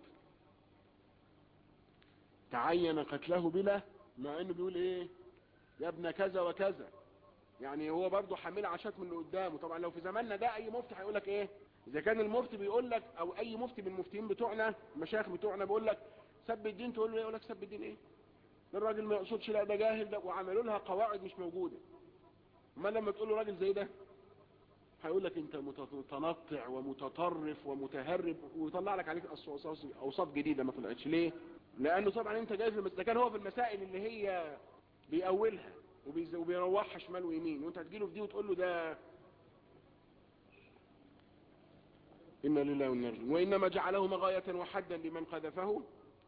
S2: تعين قتله بلا مع انه بيقول ايه يا ابن كذا وكذا يعني هو برضه حامل عشات من اللي قدامه طبعا لو في زماننا ده اي مفتي هيقول لك ايه اذا كان المفتي بيقول لك او اي مفتي من المفتيين بتوعنا المشايخ بتوعنا بيقول لك سب الدين تقول له ايه يقول لك سب الدين ايه الراجل ما يقصدش لا ده جاهل ده وعملوا لها قواعد مش موجودة ما لما تقول له راجل زي ده هيقول لك انت متنطع ومتطرف ومتهرب ويطلع لك عليك اوصاف جديده ما طلعتش ليه لانه طبعا انت جاي في المس... ده كان هو في المسائل اللي هي بيأولها وبيز... وبيروحها شمال ويمين وانت هتجيله في دي وتقول له ده إنا لله وإنا إليه وإنما جعله مغاية وحدا لمن قذفه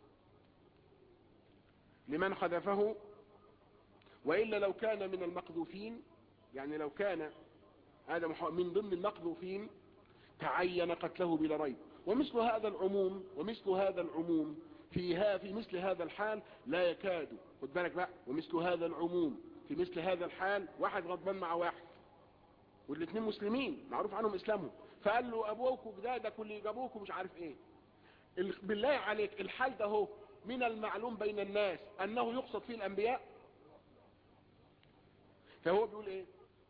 S2: لمن قذفه وإلا لو كان من المقذوفين يعني لو كان هذا من ضمن المقذوفين تعين قتله بلا ريب ومثل هذا العموم ومثل هذا العموم فيها في مثل هذا الحال لا يكاد خد بالك بقى ومثل هذا العموم في مثل هذا الحال واحد غضبان مع واحد والاثنين مسلمين معروف عنهم اسلامهم فقال له ابوكم ده ده كل جابوكم مش عارف ايه بالله عليك الحال ده هو من المعلوم بين الناس انه يقصد فيه الانبياء فهو بيقول ايه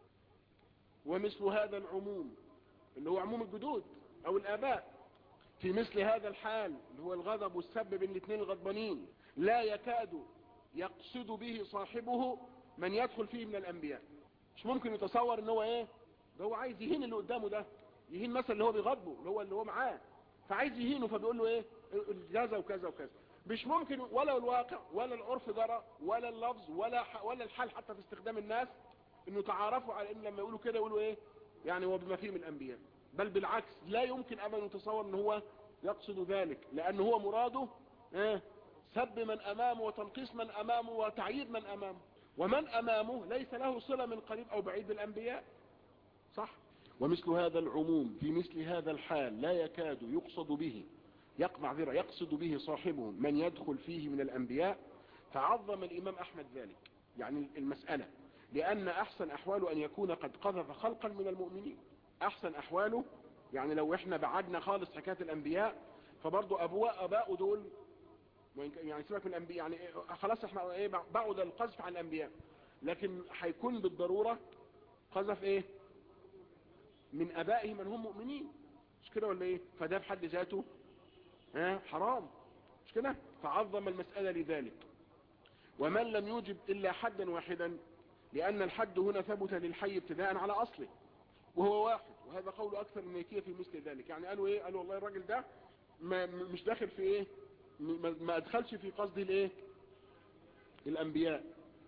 S2: ومثل هذا العموم اللي هو عموم الجدود او الاباء في مثل هذا الحال اللي هو الغضب والسب بين الاثنين الغضبانين لا يكاد يقصد به صاحبه من يدخل فيه من الانبياء مش ممكن يتصور ان هو ايه ده هو عايز يهين اللي قدامه ده يهين مثلا اللي هو بيغضبه اللي هو اللي هو معاه فعايز يهينه فبيقول له ايه كذا وكذا وكذا مش ممكن ولا الواقع ولا العرف جرى ولا اللفظ ولا ولا الحال حتى في استخدام الناس انه تعارفوا على ان لما يقولوا كده يقولوا ايه يعني هو بما فيه من الانبياء بل بالعكس لا يمكن ابدا يتصور ان هو يقصد ذلك لان هو مراده ايه سب من امامه وتنقيص من امامه وتعييد من امامه ومن امامه ليس له صلة من قريب او بعيد بالانبياء صح ومثل هذا العموم في مثل هذا الحال لا يكاد يقصد به يقمع ذرة يقصد به صاحبه من يدخل فيه من الانبياء فعظم الامام احمد ذلك يعني المسألة لان احسن احواله ان يكون قد قذف خلقا من المؤمنين احسن احواله يعني لو احنا بعدنا خالص حكاية الانبياء فبرضه ابواء اباء دول يعني سيبك من الانبياء يعني خلاص احنا ايه بعد القذف عن الانبياء لكن هيكون بالضرورة قذف ايه من ابائه من هم مؤمنين مش كده ولا ايه فده بحد ذاته ها حرام مش كده فعظم المسألة لذلك ومن لم يوجب الا حدا واحدا لان الحد هنا ثبت للحي ابتداء على اصله وهو واحد وهذا قول اكثر الملكية في مثل ذلك يعني قالوا ايه قالوا والله الراجل ده ما مش داخل في ايه ما ادخلش في قصد الايه الانبياء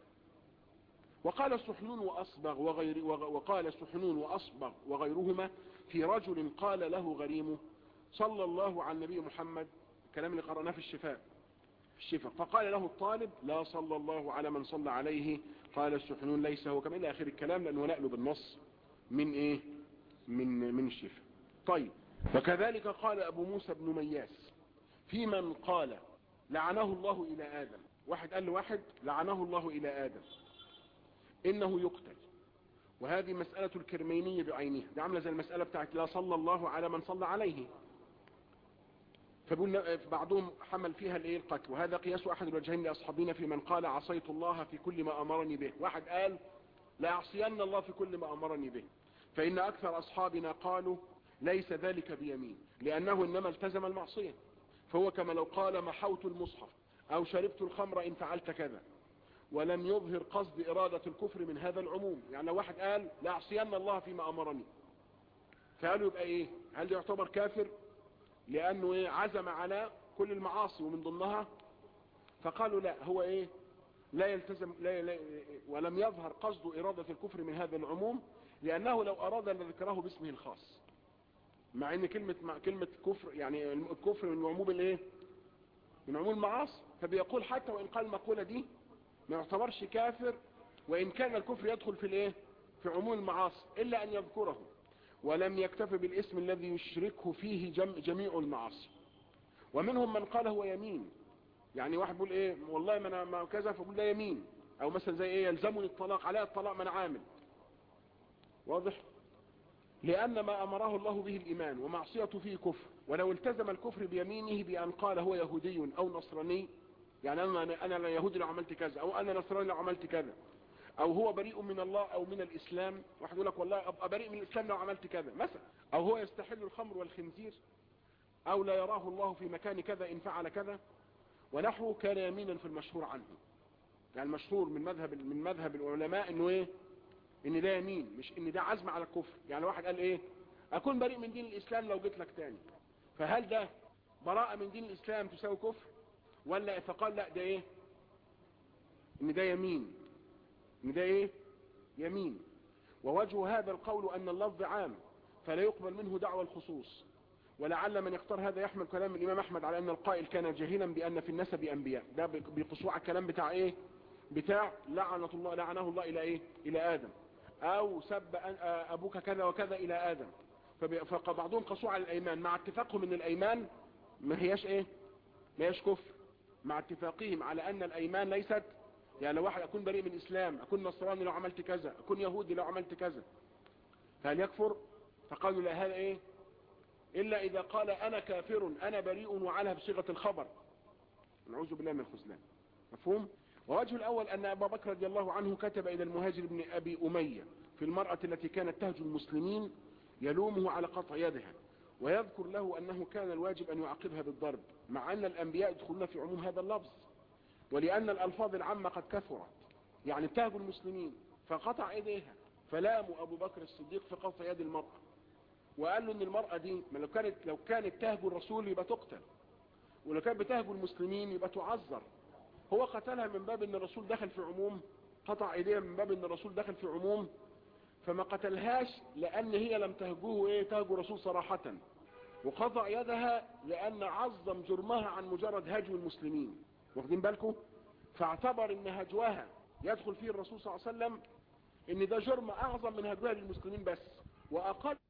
S2: وقال السحنون واصبغ وغير وقال السحنون واصبغ وغيرهما في رجل قال له غريمه صلى الله على النبي محمد الكلام اللي قرأناه في الشفاء في الشفاء فقال له الطالب لا صلى الله على من صلى عليه قال السحنون ليس هو كما الى اخر الكلام لانه نقله بالنص من ايه من من الشفاء طيب وكذلك قال ابو موسى بن مياس في من قال لعنه الله الى ادم واحد قال له واحد لعنه الله الى ادم انه يقتل وهذه مسألة الكرمينية بعينها دي عاملة زي المسألة بتاعت لا صلى الله على من صلى عليه فبقول بعضهم حمل فيها الايه القتل وهذا قياس احد الوجهين لاصحابنا في من قال عصيت الله في كل ما امرني به واحد قال لا اعصين الله في كل ما امرني به فان اكثر اصحابنا قالوا ليس ذلك بيمين لانه انما التزم المعصية فهو كما لو قال محوت المصحف او شربت الخمر ان فعلت كذا ولم يظهر قصد ارادة الكفر من هذا العموم يعني لو واحد قال لا اعصين الله فيما امرني فقالوا يبقى ايه هل يعتبر كافر لانه ايه عزم على كل المعاصي ومن ضمنها فقالوا لا هو ايه لا يلتزم لا لا ولم يظهر قصد ارادة الكفر من هذا العموم لانه لو اراد لذكره باسمه الخاص مع ان كلمة مع كلمة كفر يعني الكفر من عموم الايه من عموم المعاصي فبيقول حتى وان قال المقولة دي ما يعتبرش كافر وان كان الكفر يدخل في الايه في عموم المعاصي الا ان يذكره ولم يكتفي بالاسم الذي يشركه فيه جم جميع المعاصي ومنهم من قال هو يمين يعني واحد بيقول ايه والله ما انا ما كذا فبقول ده يمين او مثلا زي ايه يلزمني الطلاق عليها الطلاق ما انا عامل واضح لأن ما أمره الله به الإيمان ومعصيته فيه كفر ولو التزم الكفر بيمينه بأن قال هو يهودي أو نصراني يعني أنا, أنا يهودي لو عملت كذا أو أنا نصراني لو عملت كذا أو هو بريء من الله أو من الإسلام واحد يقول لك والله أبقى بريء من الإسلام لو عملت كذا مثلا أو هو يستحل الخمر والخنزير أو لا يراه الله في مكان كذا إن فعل كذا ونحوه كان يمينا في المشهور عنه يعني المشهور من مذهب من مذهب العلماء انه ايه ان ده يمين مش ان ده عزم على الكفر يعني واحد قال ايه اكون بريء من دين الاسلام لو جيت لك تاني فهل ده براءة من دين الاسلام تساوي كفر ولا فقال لا ده ايه ان ده يمين ان ده ايه يمين ووجه هذا القول ان اللفظ عام فلا يقبل منه دعوى الخصوص ولعل من يختار هذا يحمل كلام الامام احمد على ان القائل كان جاهلا بان في النسب انبياء ده بيقصوا على الكلام بتاع ايه بتاع لعنة الله لعنه الله الى ايه الى ادم او سب ابوك كذا وكذا الى ادم فبعضهم قصوا على الايمان مع اتفاقهم ان الايمان ما هياش ايه ما هياش كفر مع اتفاقهم على ان الايمان ليست يعني لو واحد اكون بريء من الاسلام اكون نصراني لو عملت كذا اكون يهودي لو عملت كذا فهل يكفر فقالوا لا هذا ايه الا اذا قال انا كافر انا بريء وعلها بصيغة الخبر نعوذ بالله من الخذلان مفهوم ووجه الاول ان ابا بكر رضي الله عنه كتب الى المهاجر بن ابي امية في المرأة التي كانت تهجو المسلمين يلومه على قطع يدها ويذكر له انه كان الواجب ان يعاقبها بالضرب مع ان الانبياء يدخلون في عموم هذا اللفظ ولان الالفاظ العامة قد كثرت يعني تهجو المسلمين فقطع ايديها فلاموا ابو بكر الصديق في قطع يد المرأة وقال له ان المرأة دي ما لو كانت لو كانت تهجو الرسول يبقى تقتل ولو كانت بتهجو المسلمين يبقى تعذر هو قتلها من باب ان الرسول دخل في عموم قطع ايديها من باب ان الرسول دخل في عموم فما قتلهاش لان هي لم تهجوه ايه تهجو الرسول صراحة وقطع يدها لان عظم جرمها عن مجرد هجو المسلمين واخدين بالكم فاعتبر ان هجوها يدخل فيه الرسول صلى الله عليه وسلم ان ده جرم اعظم من هجوها للمسلمين بس واقل